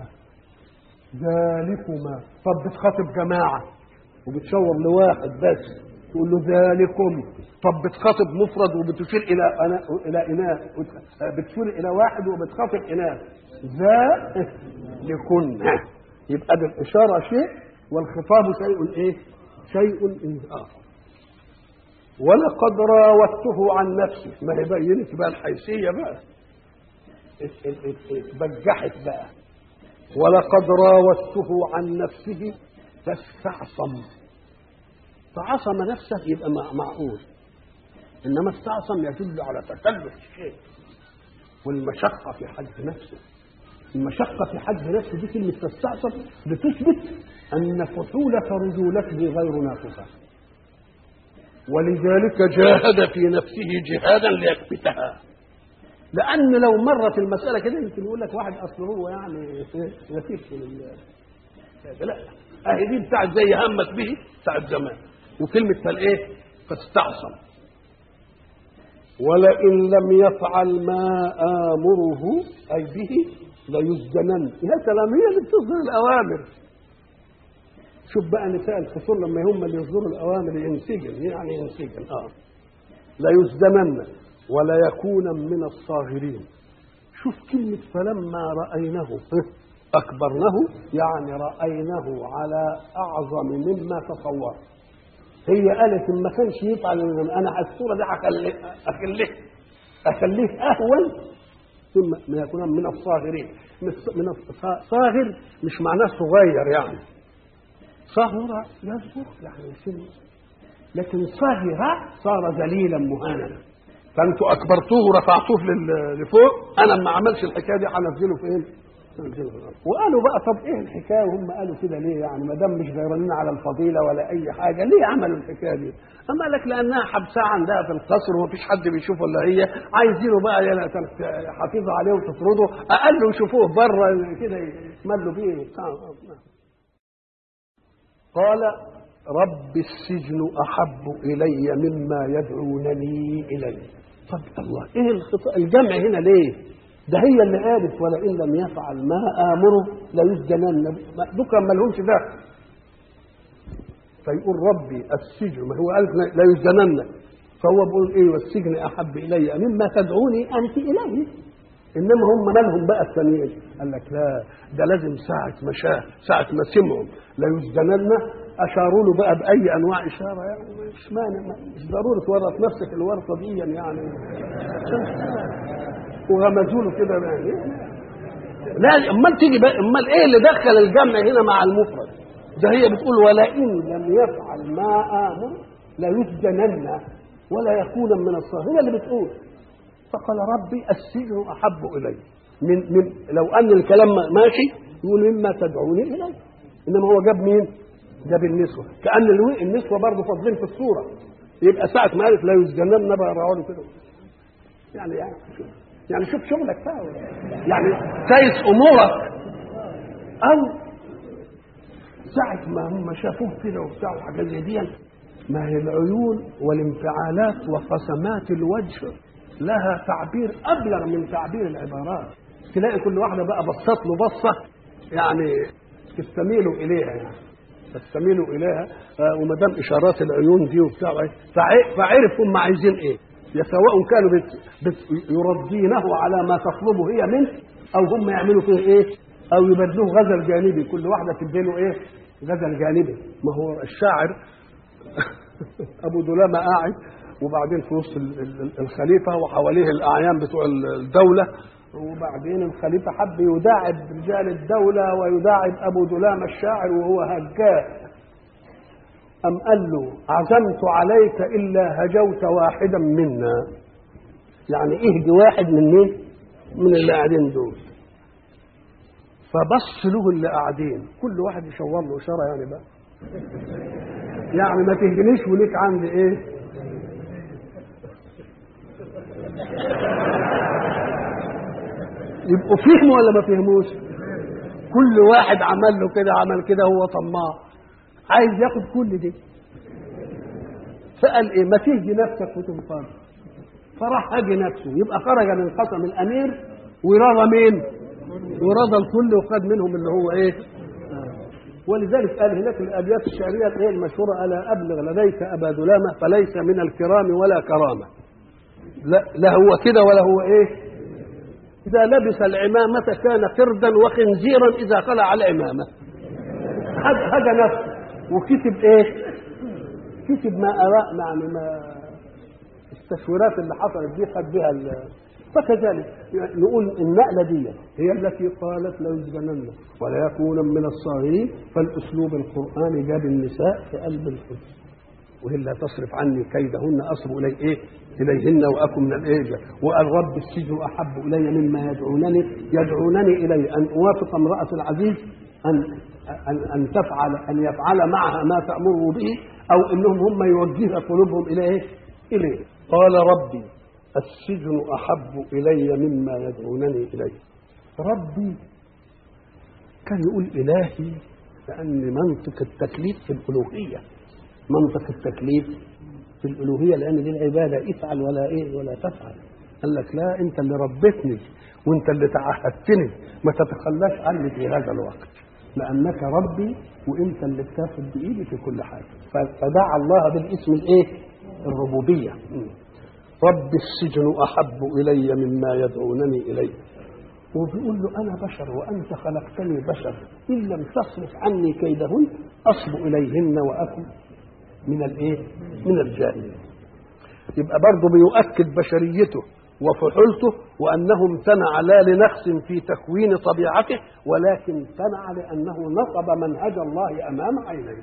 Speaker 1: ذلكما طب بتخاطب جماعة وبتشاور لواحد بس تقول له ذلكم طب بتخاطب مفرد وبتشير إلى أنا إلى إناث بتشير إلى واحد وبتخاطب إناث ذا لكن يبقى ده الإشارة شيء والخطاب شيء إيه؟ شيء آخر ولقد راودته عن نفسه ما هي بينت بقى الحيثية بقى بجحت بقى ولقد راودته عن نفسه فاستعصم فعصم نفسه يبقى معقول انما استعصم يدل على تكلف الشيء والمشقه في حج نفسه المشقه في حج نفسه دي كلمه تستعصم بتثبت ان فحوله رجولته غير ناقصه ولذلك جاهد في نفسه جهادا ليكبتها لان لو مرت المساله كده يمكن يقول لك واحد اصل هو يعني نتيجه لا اهي دي بتاعت زي همت به بتاعت زمان وكلمه فالايه فاستعصم ولئن لم يفعل ما امره اي به ليسجنن يا سلام هي اللي بتصدر الاوامر شوف بقى نساء الخصوم لما هم اللي يصدروا الاوامر ينسجن يعني ينسجن اه ليسجنن ولا يكون من الصاغرين شوف كلمة فلما رأينه أكبرنه يعني رأيناه على أعظم مما تصور هي قالت إن ما كانش يفعل أنا على الصورة دي أخليه أخليه أخليه أهون ثم ما يكون من الصاغرين من الصاغر مش معناه صغير يعني صغر يصغر يعني سن لكن صغر صار ذليلا مهانا فانتوا اكبرتوه ورفعتوه لفوق انا ما عملش الحكايه دي هنزله فين؟ وقالوا بقى طب ايه الحكايه وهم قالوا كده ليه يعني ما دام مش غيرانين على الفضيله ولا اي حاجه ليه عملوا الحكايه دي؟ اما لك لانها حبسها عندها في القصر ومفيش حد بيشوفه الا هي عايزينه بقى يعني حافظوا عليه وتطرده اقل يشوفوه بره كده يتملوا بيه قال رب السجن احب الي مما يدعونني اليه طب الله ايه الخطأ الجمع هنا ليه ده هي اللي قالت ولئن لم يفعل ما امره ليسجنن دكا ما لهمش دخل فيقول ربي السجن ما هو قال لا يسجنن فهو بيقول ايه والسجن احب الي مما تدعوني انت اليه انما هم مالهم بقى الثانيين قال لك لا ده لازم ساعه ما شاف ساعه ما سمعوا لا يسجنن اشاروا له بقى باي انواع اشاره يعني مش مانع مش ضروري تورط نفسك الورطه دي يعني وغمزوا له كده يعني لا امال تيجي بقى امال ايه اللي دخل الجمع هنا مع المفرد ده هي بتقول ولئن لم يفعل ما امر ليسجنن ولا يكون من الصاغرين هي اللي بتقول فقال ربي السجن احب الي من من لو ان الكلام ماشي يقول مما تدعوني اليه انما هو جاب مين؟ جاب النسوه كان الو- النسوه برضه فاضلين في الصوره يبقى ساعه ما قالت لا يسجنن بقى يقعدوا كده يعني يعني شوف يعني شوف شغلك بقى يعني سايس امورك او ساعة ما هم شافوه كده وبتاع وحاجات زي دي ما هي العيون والانفعالات وقسمات الوجه لها تعبير ابلغ من تعبير العبارات تلاقي كل واحده بقى بصت له بصه يعني تستميل اليها يعني تستميل اليها آه، وما دام اشارات العيون دي وبتاع إيه، فع- فعرف هم عايزين ايه يا سواء كانوا بت بت يرضينه على ما تطلبه هي منه او هم يعملوا فيه ايه او يبدلوه غزل جانبي كل واحده تديله ايه غزل جانبي ما هو الشاعر ابو دلامه قاعد وبعدين في وسط ال- ال- الخليفه وحواليه الاعيان بتوع الدوله وبعدين الخليفه حب يداعب رجال الدوله ويداعب ابو دلامه الشاعر وهو هجاء أم قال له عزمت عليك إلا هجوت واحدا منا يعني اهدي واحد من مين من اللي قاعدين دول فبص له اللي قاعدين كل واحد يشاور له إشارة يعني بقى يعني ما تهدنيش وليك عندي ايه يبقوا فهموا ولا ما فهموش كل واحد عمل له كده عمل كده هو طماع عايز ياخد كل دي فقال ايه ما تهدي نفسك وتنفض فراح هاجي نفسه يبقى خرج من قسم الامير ورضى مين ورضى الكل وخد منهم اللي هو ايه آه. ولذلك قال هناك الابيات الشعريه الايه المشهوره الا ابلغ لديك ابا دلامه فليس من الكرام ولا كرامه لا, لا هو كده ولا هو ايه اذا لبس العمامه كان قردا وخنزيرا اذا خلع العمامه هذا هذا نفسه وكتب ايه كتب ما اراء يعني ما التشويرات اللي حصلت دي خد بها ال- فكذلك يعني نقول النقله دي هي التي قالت لا يسجنن ولا يكون من الصاغرين فالاسلوب القراني جاب النساء في قلب الحزن والا تصرف عني كيدهن اصب الي ايه اليهن واكن من الايه وقال رب السجن احب الي مما يدعونني يدعونني الي ان اوافق امراه العزيز ان ان ان تفعل ان يفعل معها ما تامره به او انهم هم يوجه قلوبهم الى ايه؟ اليه قال ربي السجن احب الي مما يدعونني اليه ربي كان يقول الهي لان منطق التكليف في الالوهيه منطق التكليف في الالوهيه لان دي العباده افعل ولا ايه ولا تفعل قال لك لا انت اللي ربيتني وانت اللي تعهدتني ما تتخلاش عني في هذا الوقت لانك ربي وانت اللي بتاخد بايدي في كل حاجه فدعا الله بالاسم الايه الربوبيه م. رب السجن احب الي مما يدعونني اليه وبيقول له انا بشر وانت خلقتني بشر ان لم تصرف عني كيدهن اصب اليهن واكن من الايه من الجاهلين يبقى برضه بيؤكد بشريته وفحولته وانه امتنع لا لنقص في تكوين طبيعته ولكن امتنع لانه نصب منهج الله امام عينيه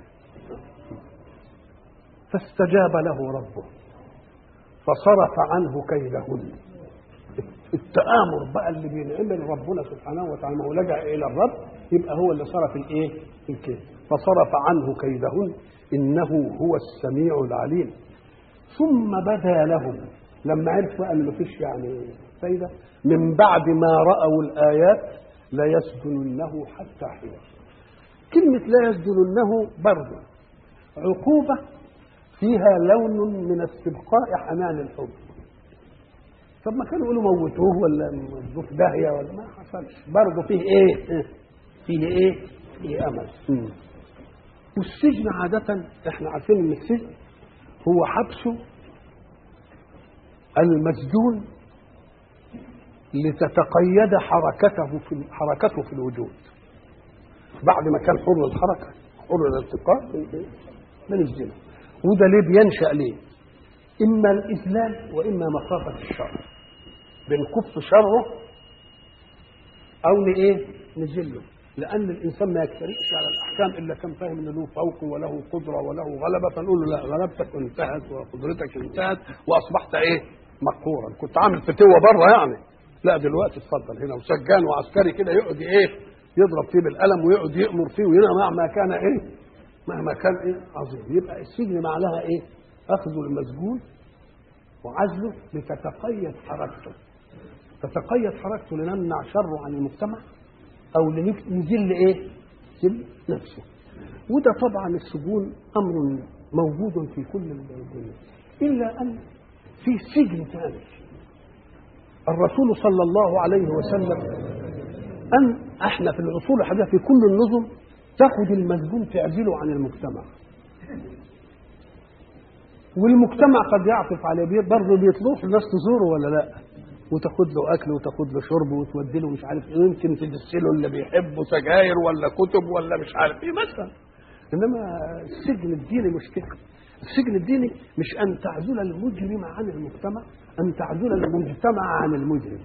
Speaker 1: فاستجاب له ربه فصرف عنه كيدهن التآمر بقى اللي بينعمل ربنا سبحانه وتعالى ما هو لجأ إلى الرب يبقى هو اللي صرف الإيه؟ الكيد فصرف عنه كيدهن إنه هو السميع العليم ثم بدا لهم لما عرف بقى ان مفيش يعني فايده من بعد ما راوا الايات ليسجننه حتى حين كلمه لا يسجننه برضه عقوبه فيها لون من استبقاء حنان الحب طب ما كانوا يقولوا موتوه ولا مودوه في داهيه ولا ما حصلش برضه فيه ايه فيه ايه فيه امل مم. والسجن عاده احنا عارفين ان السجن هو حبس المسجون لتتقيد حركته في حركته في الوجود بعد ما كان حر الحركه حر الالتقاء من الزنا وده ليه بينشا ليه اما الاذلال واما مخافه الشر بنكف شره او لايه نذله لان الانسان ما يكترثش على الاحكام الا كان فاهم ان له فوق وله قدره وله غلبه فنقول له لا غلبتك انتهت وقدرتك انتهت واصبحت ايه مقهورا كنت عامل فتوه بره يعني لا دلوقتي اتفضل هنا وسجان وعسكري كده يقعد ايه يضرب فيه بالقلم ويقعد يامر فيه وهنا مهما كان ايه مهما كان ايه عظيم يبقى السجن معناها ايه اخذ المسجون وعزله لتتقيد حركته تتقيد حركته لنمنع شره عن المجتمع او لنذل ايه ذل نفسه وده طبعا السجون امر موجود في كل الدنيا الا ان في سجن ثاني الرسول صلى الله عليه وسلم ان احنا في العصور الحديثه في كل النظم تاخذ المسجون تعزله عن المجتمع والمجتمع قد يعطف عليه بيه برضه بيطلوش الناس تزوره ولا لا وتاخد له اكل وتاخد له شرب وتودي له مش عارف ايه يمكن تدسله اللي بيحبه سجاير ولا كتب ولا مش عارف ايه مثلا انما السجن الديني مش كده السجن الديني مش ان تعزل المجرم عن المجتمع ان تعزل المجتمع عن المجرم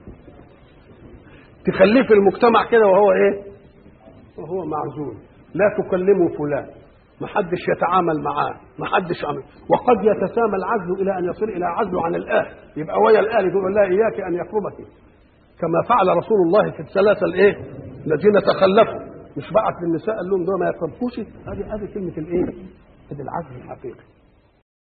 Speaker 1: تخليه في المجتمع كده وهو ايه وهو معزول لا تكلمه فلان ما حدش يتعامل معاه ما حدش عمل وقد يتسامى العزل الى ان يصل الى عزله عن الاهل يبقى ويا الاهل يقول لا اياك ان يقربك كما فعل رسول الله في الثلاثه الايه الذين تخلفوا مش بعت للنساء قال لهم دول ما يقربكوش هذه هذه كلمه الايه؟ هذه العزل الحقيقي